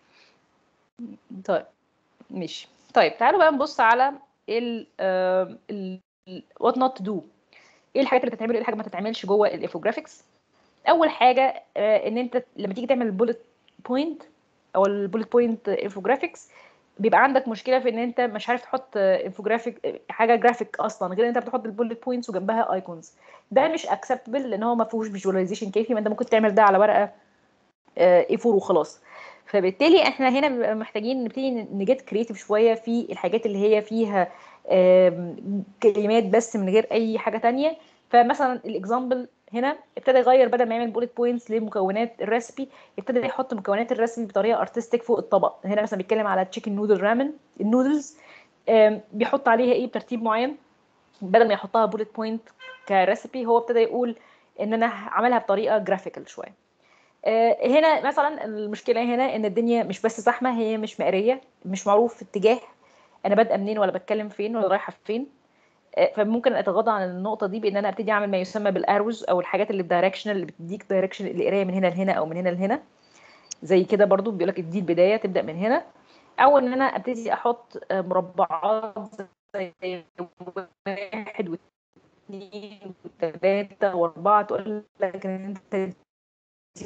طيب ماشي طيب تعالوا بقى نبص على ال ال وات نوت تو دو ايه الحاجات اللي تتعمل وايه الحاجات ما تتعملش جوه الانفوجرافيكس اول حاجه آه، ان انت لما تيجي تعمل البولت بوينت او البولت بوينت انفوجرافيكس بيبقى عندك مشكله في ان انت مش عارف تحط انفوجرافيك حاجه جرافيك اصلا غير ان انت بتحط البولت بوينتس وجنبها ايكونز ده مش اكسبتبل لان هو ما فيهوش فيجواليزيشن كافي ما انت ممكن تعمل ده على ورقه اي 4 وخلاص فبالتالي احنا هنا بنبقى محتاجين نبتدي نجيت كريتيف شويه في الحاجات اللي هي فيها آم، كلمات بس من غير اي حاجه تانية فمثلا الاكزامبل هنا ابتدى يغير بدل ما يعمل بولت بوينتس لمكونات الريسبي ابتدى يحط مكونات الريسبي بطريقه ارتستيك فوق الطبق هنا مثلا بيتكلم على تشيكن نودل رامن النودلز آم، بيحط عليها ايه بترتيب معين بدل ما يحطها بولت بوينت كريسبي هو ابتدى يقول ان انا عملها بطريقه جرافيكال شويه آه، هنا مثلا المشكله هنا ان الدنيا مش بس زحمه هي مش مقريه مش معروف اتجاه انا بادئه منين ولا بتكلم فين ولا رايحه فين آه، فممكن اتغاضى عن النقطه دي بان انا ابتدي اعمل ما يسمى بالاروز او الحاجات اللي الدايركشنال اللي بتديك دايركشن القرايه من هنا لهنا او من هنا لهنا زي كده برضو بيقول لك دي البدايه تبدا من هنا او ان انا ابتدي احط آه، مربعات زي واحد واثنين وثلاثه واربعه تقول لك ان انت دي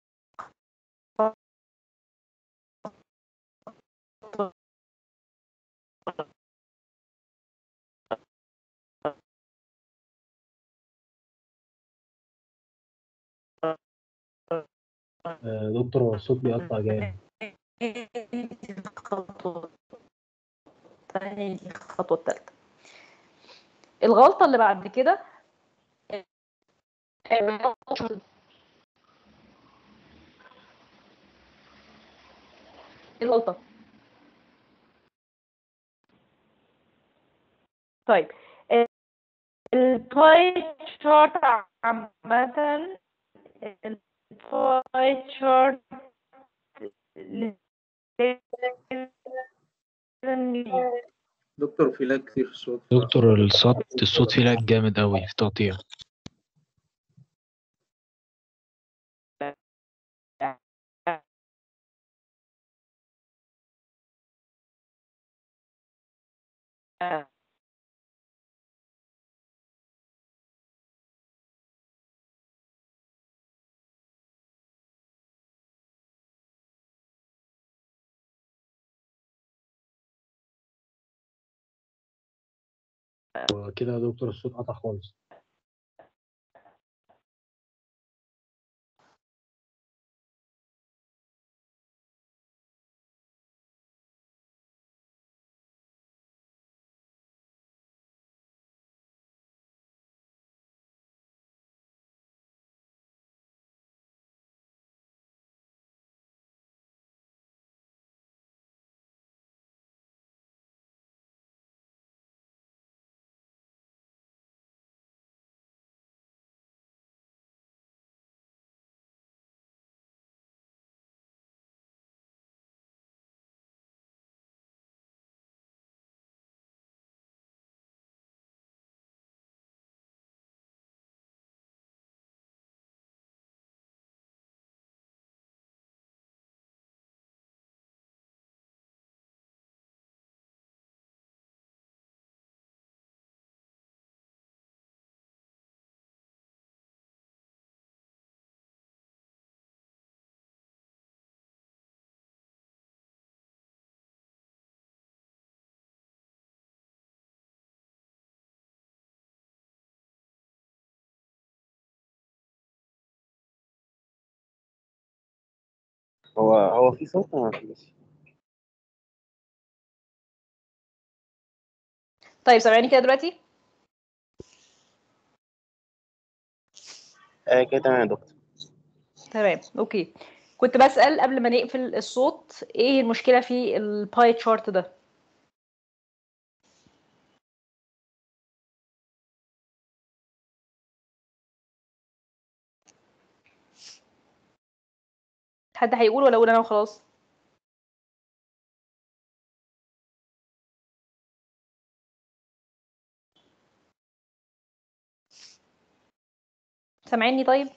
آه، دكتور هو الصوت بيقطع جامد الخطوة الثانية دي الخطوة الثالثة الغلطة اللي بعد كده الغلطة طيب الباي شارت عامة الباي شارت دكتور في لاج كتير في الصوت دكتور الصوت الصوت فيه لاج جامد قوي في تقطيع كده يا دكتور الصوت قطع خالص هو هو في صوت ولا مفيش؟ طيب سامعيني كده دلوقتي آه كده تمام يا دكتور تمام اوكي كنت بسأل قبل ما نقفل الصوت ايه المشكلة في الباي تشارت ده حد هيقول ولا اقول انا وخلاص سامعيني طيب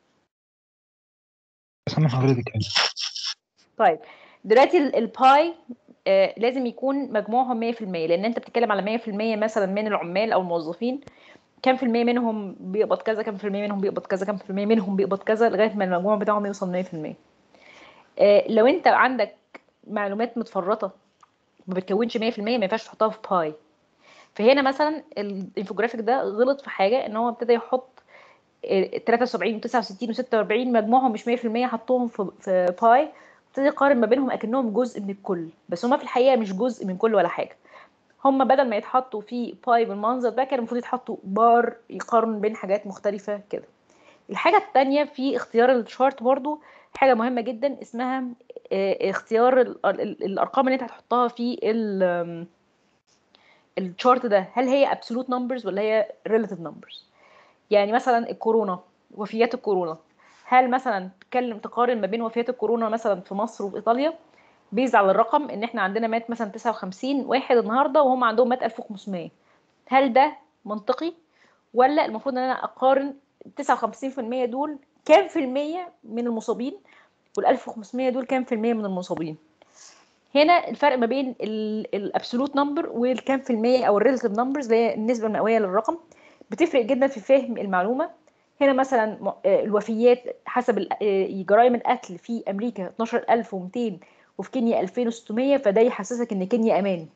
سامع حضرتك أيوة. طيب دلوقتي ال- الباي آه، لازم يكون مجموعهم 100% لان انت بتتكلم على 100% مثلا من العمال او الموظفين كام في المية منهم بيقبض كذا كام في المية منهم بيقبض كذا كام في المية منهم بيقبض كذا لغاية ما المجموع بتاعهم يوصل 100% آه، لو انت عندك معلومات متفرطة ما بتكونش 100% ما ينفعش تحطها في باي فهنا مثلا الانفوجرافيك ده غلط في حاجة ان هو ابتدى يحط آه، 73 و69 و46 مجموعهم مش 100% حطهم في في باي ابتدى يقارن ما بينهم اكنهم جزء من الكل بس هما في الحقيقة مش جزء من كل ولا حاجة هم بدل ما يتحطوا في باي بالمنظر ده كان المفروض يتحطوا بار يقارن بين حاجات مختلفة كده الحاجة التانية في اختيار الشارت برضو حاجة مهمة جدا اسمها آه، اختيار ال- ال- الأرقام اللي انت هتحطها في ال- آم، الشارت ده هل هي absolute numbers ولا هي relative numbers يعني مثلا الكورونا وفيات الكورونا هل مثلا تتكلم تقارن ما بين وفيات الكورونا مثلا في مصر وفي ايطاليا بيز على الرقم ان احنا عندنا مات مثلا 59 واحد النهارده وهم عندهم مات 1500 هل ده منطقي ولا المفروض ان انا اقارن 59% دول كام في المية من المصابين وال 1500 دول كام في المية من المصابين هنا الفرق ما بين الابسولوت نمبر والكام في المية او الريلاتيف نمبرز اللي هي النسبة المئوية للرقم بتفرق جدا في فهم المعلومة هنا مثلا م- آه، الوفيات حسب ال- آه، جرائم القتل في امريكا 12200 وفي كينيا 2600 فده يحسسك ان كينيا امان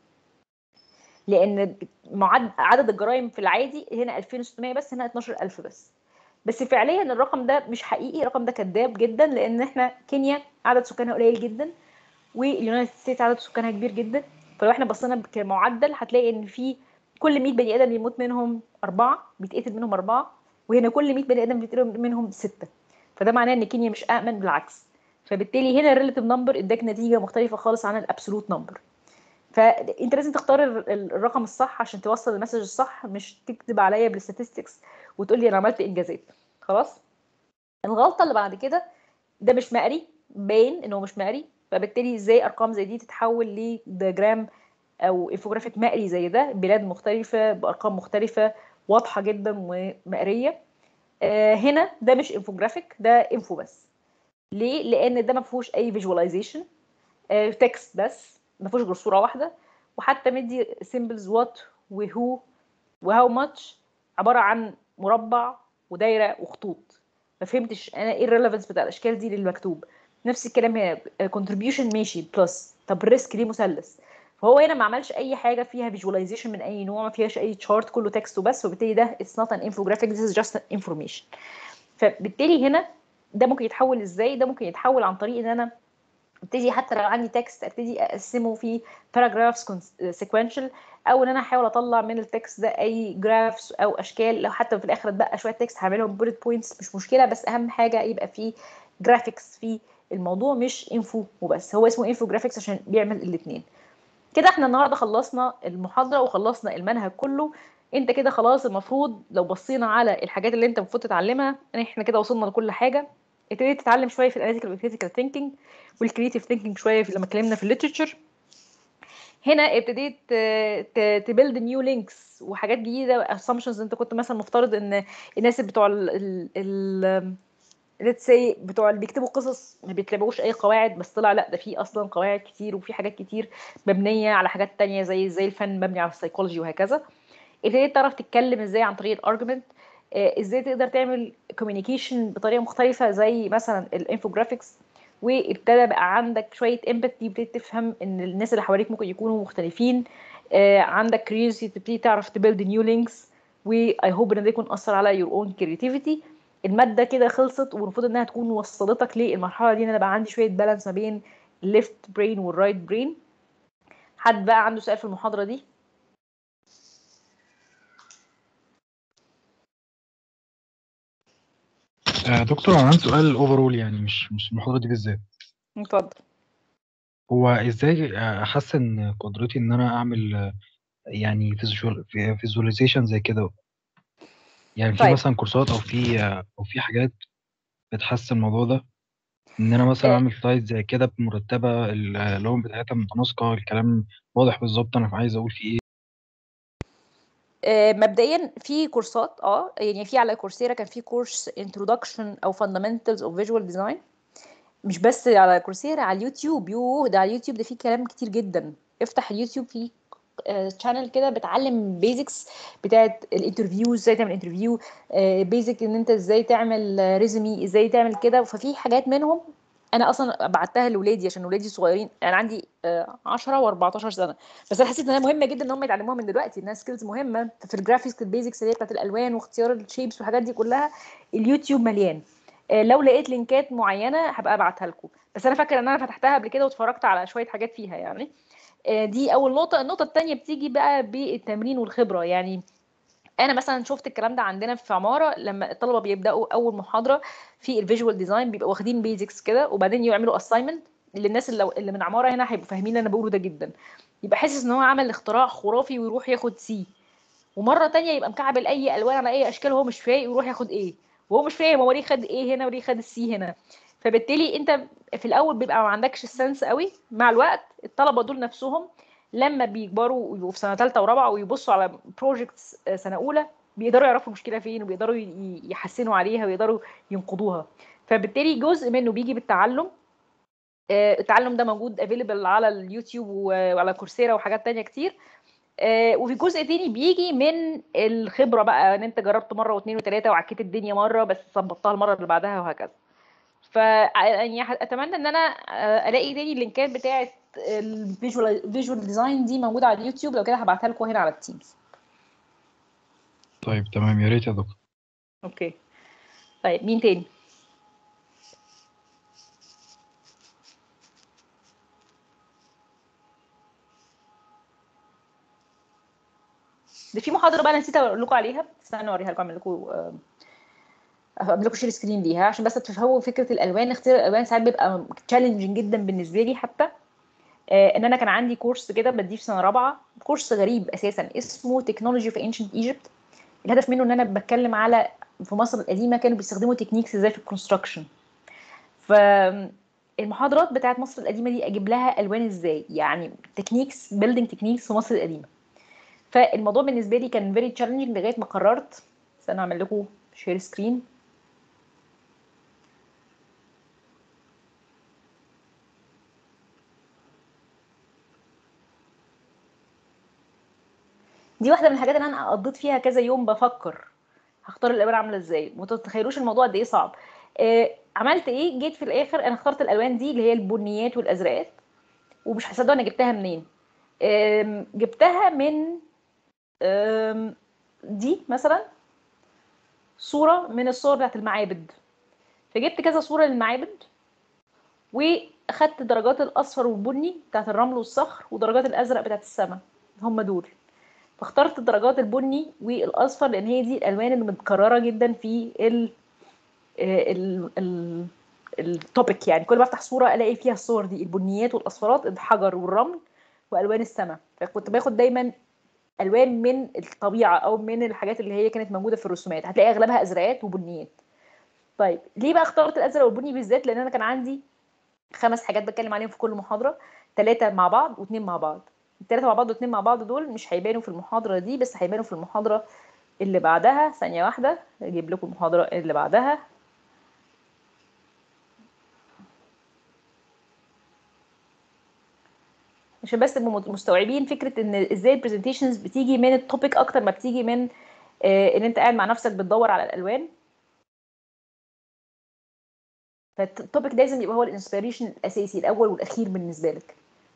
لان معد- عدد الجرائم في العادي هنا 2600 بس هنا 12000 بس بس فعليا الرقم ده مش حقيقي الرقم ده كذاب جدا لان احنا كينيا عدد سكانها قليل جدا واليونايتد ستيتس عدد سكانها كبير جدا فلو احنا بصينا كمعدل هتلاقي ان في كل 100 بني ادم يموت منهم اربعه بيتقتل منهم اربعه وهنا كل 100 بني ادم بيتقتل منهم سته فده معناه ان كينيا مش امن بالعكس فبالتالي هنا الريلاتيف نمبر اداك نتيجه مختلفه خالص عن الابسولوت نمبر فانت لازم تختار ال- ال- الرقم الصح عشان توصل المسج الصح مش تكذب عليا بالستاتستكس وتقول لي انا عملت انجازات خلاص الغلطه اللي بعد كده ده مش مقري باين ان هو مش مقري فبالتالي ازاي ارقام زي دي تتحول لدياجرام او انفوجرافيك مقري زي ده بلاد مختلفه بارقام مختلفه واضحه جدا ومقريه آه هنا ده مش انفوجرافيك ده انفو بس ليه لان ده ما فيهوش اي فيجواليزيشن تكست بس ما فيهوش غير صوره واحده وحتى مدي سيمبلز وات وهو وهاو ماتش عباره عن مربع ودايره وخطوط ما فهمتش انا ايه الريليفنس بتاع الاشكال دي للمكتوب نفس الكلام هنا كونتريبيوشن ماشي بلس طب الريسك ليه مثلث فهو هنا ما عملش اي حاجه فيها فيجواليزيشن من اي نوع ما فيهاش اي تشارت كله تكست وبس وبالتالي ده اتس نوت ان انفوجرافيك ذس از جاست انفورميشن فبالتالي هنا ده ممكن يتحول ازاي ده ممكن يتحول عن طريق ان انا ابتدي حتى لو عندي تكست ابتدي اقسمه في باراجرافز سيكونشال او ان انا احاول اطلع من التكست ده اي جرافس او اشكال لو حتى في الاخر اتبقى شويه تكست هعملهم بولت بوينتس مش مشكله بس اهم حاجه يبقى فيه جرافيكس في الموضوع مش انفو وبس هو اسمه انفو جرافيكس عشان بيعمل الاثنين كده احنا النهارده خلصنا المحاضره وخلصنا المنهج كله انت كده خلاص المفروض لو بصينا على الحاجات اللي انت المفروض تتعلمها احنا كده وصلنا لكل حاجه ابتديت تتعلم شويه في الاناليتيكال والكريتيكال ثينكينج والكريتيف ثينكينج شويه في لما اتكلمنا في الليترشر هنا ابتديت تبيلد نيو لينكس وحاجات جديده اسامبشنز انت كنت مثلا مفترض ان الناس بتوع ال ليتس سي بتوع اللي بيكتبوا قصص ما بيتبعوش اي قواعد بس طلع لا ده في اصلا قواعد كتير وفي حاجات كتير مبنيه على حاجات تانية زي زي الفن مبني على السيكولوجي وهكذا ابتديت تعرف تتكلم ازاي عن طريق الارجمنت ازاي تقدر تعمل كوميونيكيشن بطريقه مختلفه زي مثلا الانفوجرافيكس وابتدى بقى عندك شويه امباثي ابتديت تفهم ان الناس اللي حواليك ممكن يكونوا مختلفين عندك كريوسيتي تبتدي تعرف تبيلد نيو لينكس واي هوب ان ده يكون اثر على يور اون كريتيفيتي الماده كده خلصت والمفروض انها تكون وصلتك للمرحله دي ان انا بقى عندي شويه بالانس ما بين الليفت برين والرايت برين حد بقى عنده سؤال في المحاضره دي آه دكتور انا عندي سؤال اوفرول يعني مش مش المحاضره دي بالذات اتفضل هو ازاي احسن قدرتي ان انا اعمل آه، يعني فيزواليزيشن زي كده يعني في طيب. مثلا كورسات او في آه، او في حاجات بتحسن الموضوع ده ان انا مثلا آه. اعمل سلايد زي كده مرتبه اللون بتاعتها متناسقه الكلام واضح بالظبط انا عايز اقول فيه ايه آه، مبدئيا في كورسات اه يعني في على كورسيرا كان في كورس انترودكشن او فاندامنتالز اوف فيجوال ديزاين مش بس على كورسيرا على اليوتيوب يوه ده على اليوتيوب ده فيه كلام كتير جدا افتح اليوتيوب فيه شانل كده بتعلم بيزكس بتاعت الانترفيو ازاي تعمل انترفيو بيزك ان انت ازاي تعمل ريزمي ازاي تعمل كده ففي حاجات منهم انا اصلا بعتها لاولادي عشان ولادي صغيرين انا عندي آه، 10 و14 سنه بس انا حسيت انها مهمه جدا ان هم يتعلموها من دلوقتي انها سكيلز مهمه في الجرافيكس البيزكس اللي هي بتاعت الالوان واختيار الشيبس والحاجات دي كلها اليوتيوب مليان آه، لو لقيت لينكات معينه هبقى ابعتها لكم بس انا فاكره ان انا فتحتها قبل كده واتفرجت على شويه حاجات فيها يعني آه، دي اول نقطه النقطه الثانيه بتيجي بقى بالتمرين والخبره يعني انا مثلا شفت الكلام ده عندنا في عماره لما الطلبه بيبداوا اول محاضره في الفيجوال ديزاين بيبقوا واخدين بيزكس كده وبعدين يعملوا اساينمنت للناس اللي, اللي من عماره هنا هيبقوا فاهمين اللي انا بقوله ده جدا يبقى حاسس ان هو عمل اختراع خرافي ويروح ياخد سي ومره تانية يبقى مكعبل اي الوان على اي اشكال وهو مش فايق ويروح ياخد ايه وهو مش فاهم هو ليه خد ايه هنا وليه خد السي هنا فبالتالي انت في الاول بيبقى ما عندكش السنس قوي مع الوقت الطلبه دول نفسهم لما بيكبروا ويبقوا في سنه ثالثه ورابعه ويبصوا على بروجكتس سنه اولى بيقدروا يعرفوا المشكله فين وبيقدروا ي- يحسنوا عليها ويقدروا ينقضوها فبالتالي جزء منه بيجي بالتعلم آه، التعلم ده موجود افيلبل على اليوتيوب و- وعلى كورسيرا وحاجات تانية كتير آه، وفي جزء تاني بيجي من الخبره بقى ان انت جربت مره واثنين وثلاثه وعكيت الدنيا مره بس ظبطتها المره اللي بعدها وهكذا ف يعني ح- اتمنى ان انا آه، الاقي تاني اللينكات بتاعه الفيجوال فيجوال ديزاين دي موجوده على اليوتيوب لو كده هبعتها لكم هنا على التيمز طيب تمام يا ريت يا دكتور اوكي طيب مين تاني ده في محاضره بقى انا نسيت اقول لكم عليها استنى اوريها لكم اعمل لكم آه، اعمل لكم شير سكرين ليها عشان بس تفهموا فكره الالوان اختيار الالوان ساعات بيبقى تشالنجينج جدا بالنسبه لي حتى آه، ان انا كان عندي كورس كده بديه في سنه رابعه كورس غريب اساسا اسمه تكنولوجي في انشنت ايجيبت الهدف منه ان انا بتكلم على في مصر القديمه كانوا بيستخدموا تكنيكس ازاي في الكونستراكشن فالمحاضرات بتاعت مصر القديمه دي اجيب لها الوان ازاي يعني تكنيكس بيلدينج تكنيكس في مصر القديمه فالموضوع بالنسبه لي كان فيري تشالنجينج لغايه ما قررت استنى اعمل لكم شير سكرين دي واحده من الحاجات اللي انا قضيت فيها كذا يوم بفكر هختار الالوان عامله ازاي ما تتخيلوش الموضوع قد ايه صعب آه عملت ايه جيت في الاخر انا اخترت الالوان دي اللي هي البنيات والازرقات ومش هتصدقوا انا جبتها منين آم، جبتها من آم، دي مثلا صوره من الصور بتاعت المعابد فجبت كذا صوره للمعابد واخدت درجات الاصفر والبني بتاعت الرمل والصخر ودرجات الازرق بتاعت السماء هم دول فاخترت الدرجات البني والاصفر لان هي دي الالوان اللي متكرره جدا في ال ال ال التوبيك يعني كل ما افتح صوره الاقي فيها الصور دي البنيات والاصفرات الحجر والرمل والوان السماء فكنت باخد دايما الوان من الطبيعه او من الحاجات اللي هي كانت موجوده في الرسومات هتلاقي اغلبها ازرقات وبنيات طيب ليه بقى اخترت الازرق والبني بالذات لان انا كان عندي خمس حاجات بتكلم عليهم في كل محاضره ثلاثه مع بعض واثنين مع بعض الثلاثه مع بعض واثنين مع بعض دول مش هيبانوا في المحاضره دي بس هيبانوا في المحاضره اللي بعدها ثانيه واحده اجيب لكم المحاضره اللي بعدها عشان بس تبقوا مت- مستوعبين فكره ان ازاي البرزنتيشنز بتيجي من التوبيك اكتر ما بتيجي من آه، ان انت قاعد مع نفسك بتدور على الالوان فالتوبيك لازم يبقى هو الانسبيريشن الاساسي الاول والاخير بالنسبه لك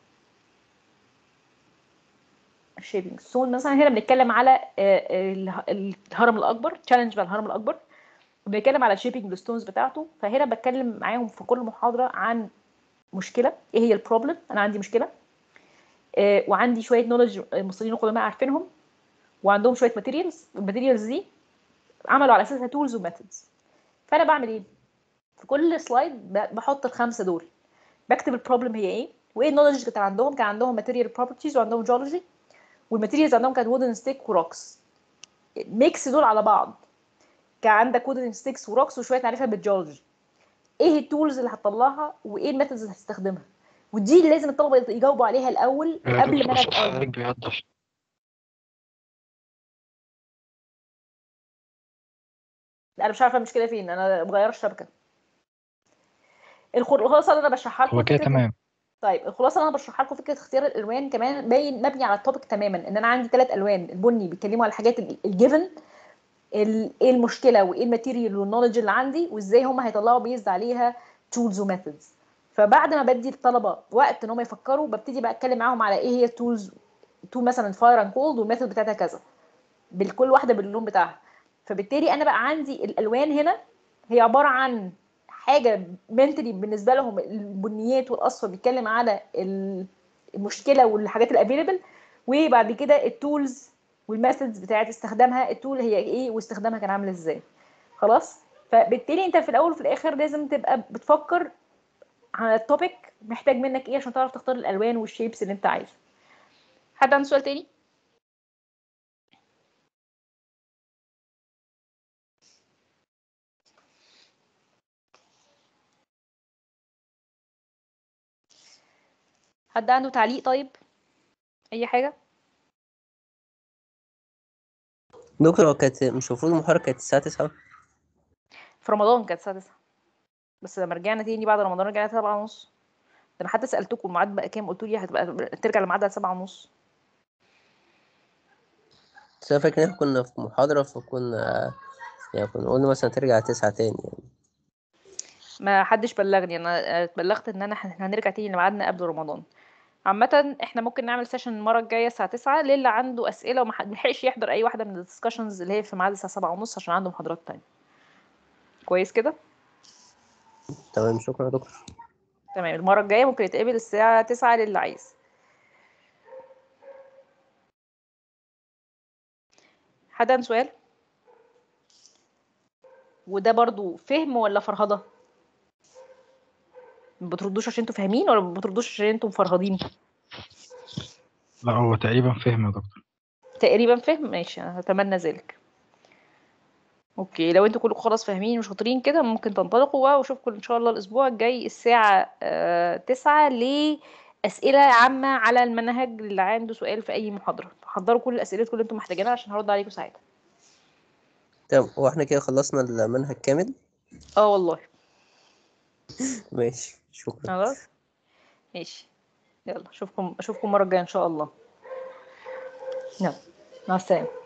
الشيبنج ستون مثلا هنا بنتكلم على آه، اله- الهرم الاكبر تشالنج بتاع الهرم الاكبر بنتكلم على الشيبنج ستونز بتاعته فهنا بتكلم معاهم في كل محاضره عن مشكله ايه هي البروبلم انا عندي مشكله آه، وعندي شويه نولج المصريين القدماء عارفينهم وعندهم شويه ماتيريالز الماتيريالز دي عملوا على اساسها تولز وميثودز فانا بعمل ايه في كل سلايد ب- بحط الخمسه دول بكتب البروبلم هي ايه وايه النولج اللي كان عندهم كان عندهم ماتيريال بروبرتيز وعندهم جيولوجي والماتيريالز عندهم كانت وودن ستيك وروكس ميكس دول على بعض كان عندك وودن ستيكس وروكس وشويه معرفه بالجيولوجي ايه التولز اللي هتطلعها وايه الميثودز اللي هتستخدمها ودي اللي لازم الطلبه يجاوبوا عليها الاول قبل ما انا أتقابل. حضرتك بيوضح انا مش عارفه المشكله فين انا مغيره الشبكه الخلاصه اللي انا بشرحها لكم هو كده فكرة- تمام طيب الخلاصه اللي انا بشرحها لكم فكره اختيار الالوان كمان باين مبني على التوبيك تماما ان انا عندي ثلاث الوان البني بيتكلموا على الحاجات الجيفن ايه المشكله وايه الماتيريال والنولج اللي عندي وازاي هم هيطلعوا بيزد عليها تولز وميثودز فبعد ما بدي الطلبه وقت ان هم يفكروا ببتدي بقى اتكلم معاهم على ايه هي التولز تول مثلا فاير اند كولد والميثود بتاعتها كذا بالكل واحده باللون بتاعها فبالتالي انا بقى عندي الالوان هنا هي عباره عن حاجه منتلي بالنسبه لهم البنيات والاصفر بيتكلم على ال- المشكله والحاجات الافيلبل وبعد كده التولز والميثودز بتاعت استخدامها التول هي ايه واستخدامها كان عامل ازاي خلاص فبالتالي انت في الاول وفي الاخر لازم تبقى بتفكر على التوبيك محتاج منك ايه عشان تعرف تختار الالوان والشيبس اللي انت عايزها حد عنده سؤال تاني حد عنده تعليق طيب اي حاجه دكتور هو كانت مش المفروض المحاضرة كانت الساعة 9 في رمضان كانت الساعه 9 بس لما رجعنا تاني بعد رمضان رجعنا 7 ونص ده انا حتى سالتكم الميعاد بقى كام قلتوا لي هتبقى ترجع لميعادها 7 ونص بس أنا فاكر إن إحنا كنا في محاضرة فكنا يعني كنا قلنا مثلا ترجع تسعة تاني يعني ما حدش بلغني انا اتبلغت ان انا احنا هنرجع تاني لميعادنا قبل رمضان عامة احنا ممكن نعمل سيشن المرة الجاية الساعة 9 للي عنده أسئلة وما حد- ملحقش يحضر أي واحدة من الدiscussions اللي هي في ميعاد الساعة 7 ونص عشان عنده محاضرات تانية كويس كده؟ تمام شكرا يا دكتور تمام المرة الجاية ممكن يتقابل الساعة 9 للي عايز حد عنده سؤال؟ وده برضو فهم ولا فرهضة؟ ما بتردوش عشان انتوا فاهمين ولا ما بتردوش عشان انتوا مفرهدين؟ لا هو تقريبا فهم يا دكتور تقريبا فهم ماشي انا اتمنى ذلك اوكي لو انتوا كلكم خلاص فاهمين وشاطرين كده ممكن تنطلقوا بقى واشوفكم ان شاء الله الاسبوع الجاي الساعة آه تسعة لأسئلة عامة على المنهج اللي عنده سؤال في أي محاضرة حضروا كل الأسئلة اللي انتم محتاجينها عشان هرد عليكم ساعتها تمام هو احنا كده خلصنا المنهج كامل اه والله ماشي شكرا خلاص ماشي يلا اشوفكم اشوفكم المرة الجاية ان شاء الله يلا مع السلامه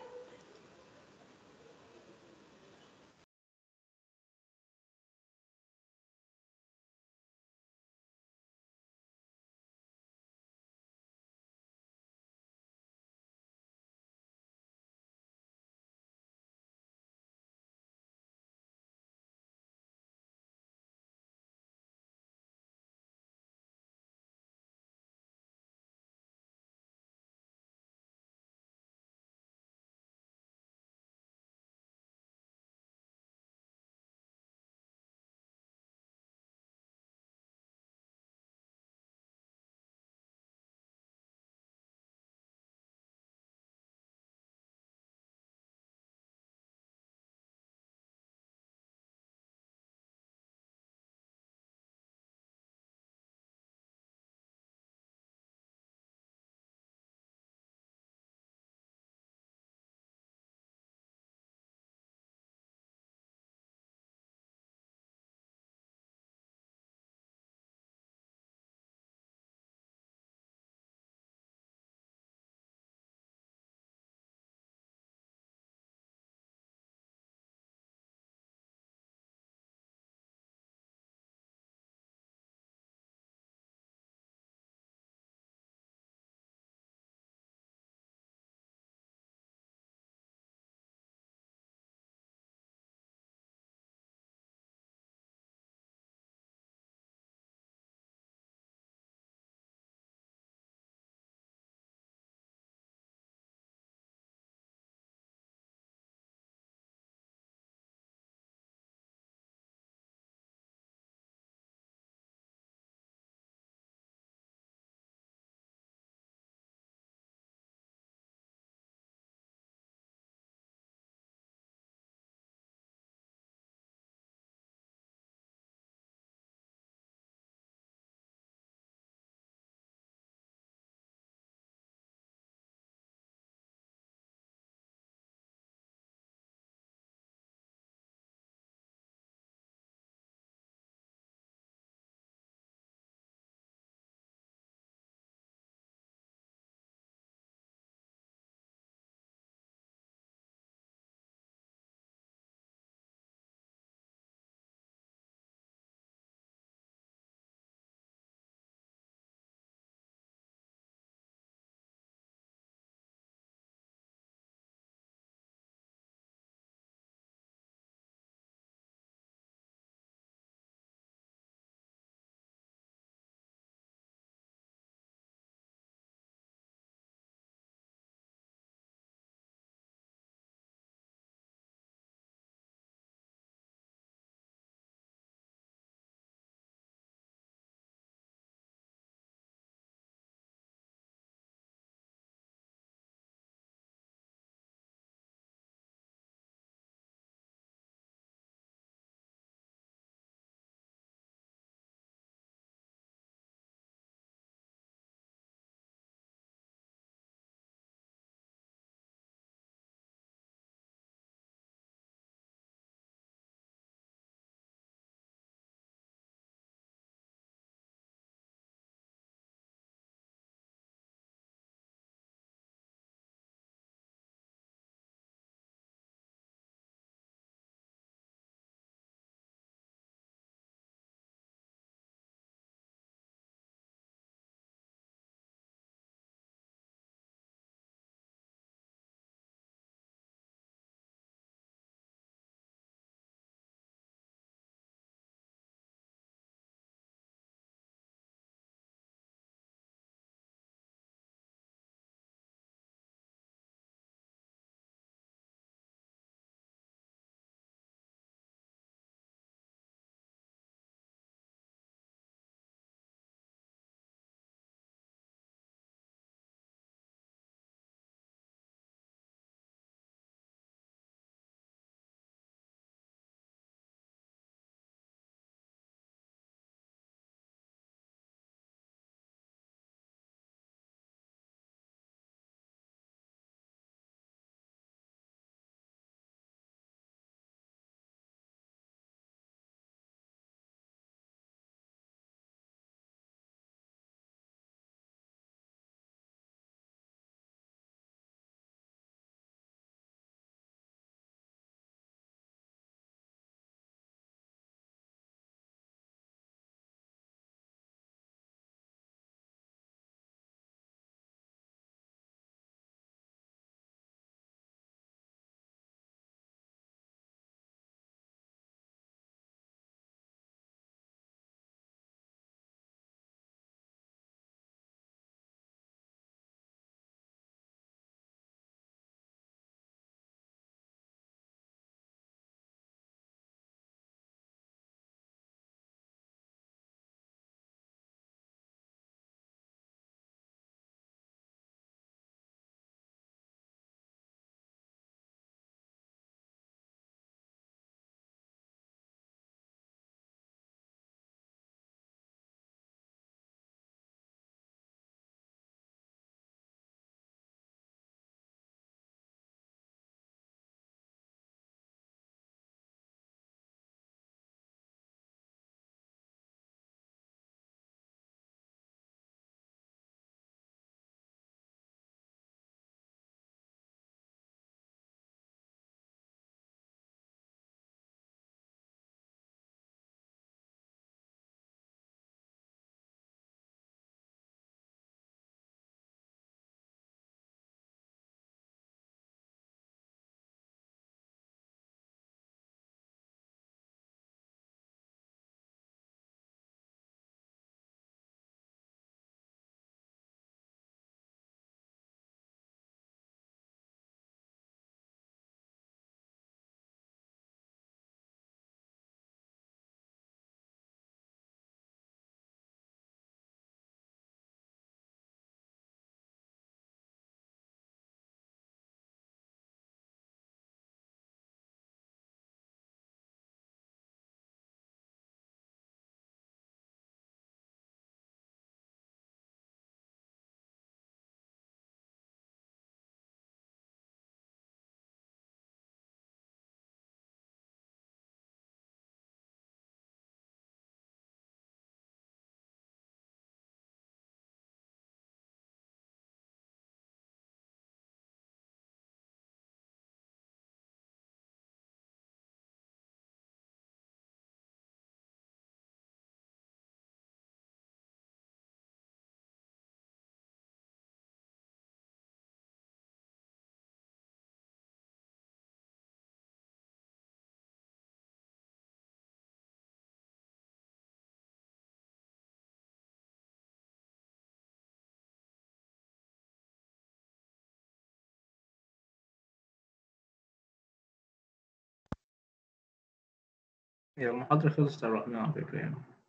هي المحاضرة خلصت رحنا على فكرة يعني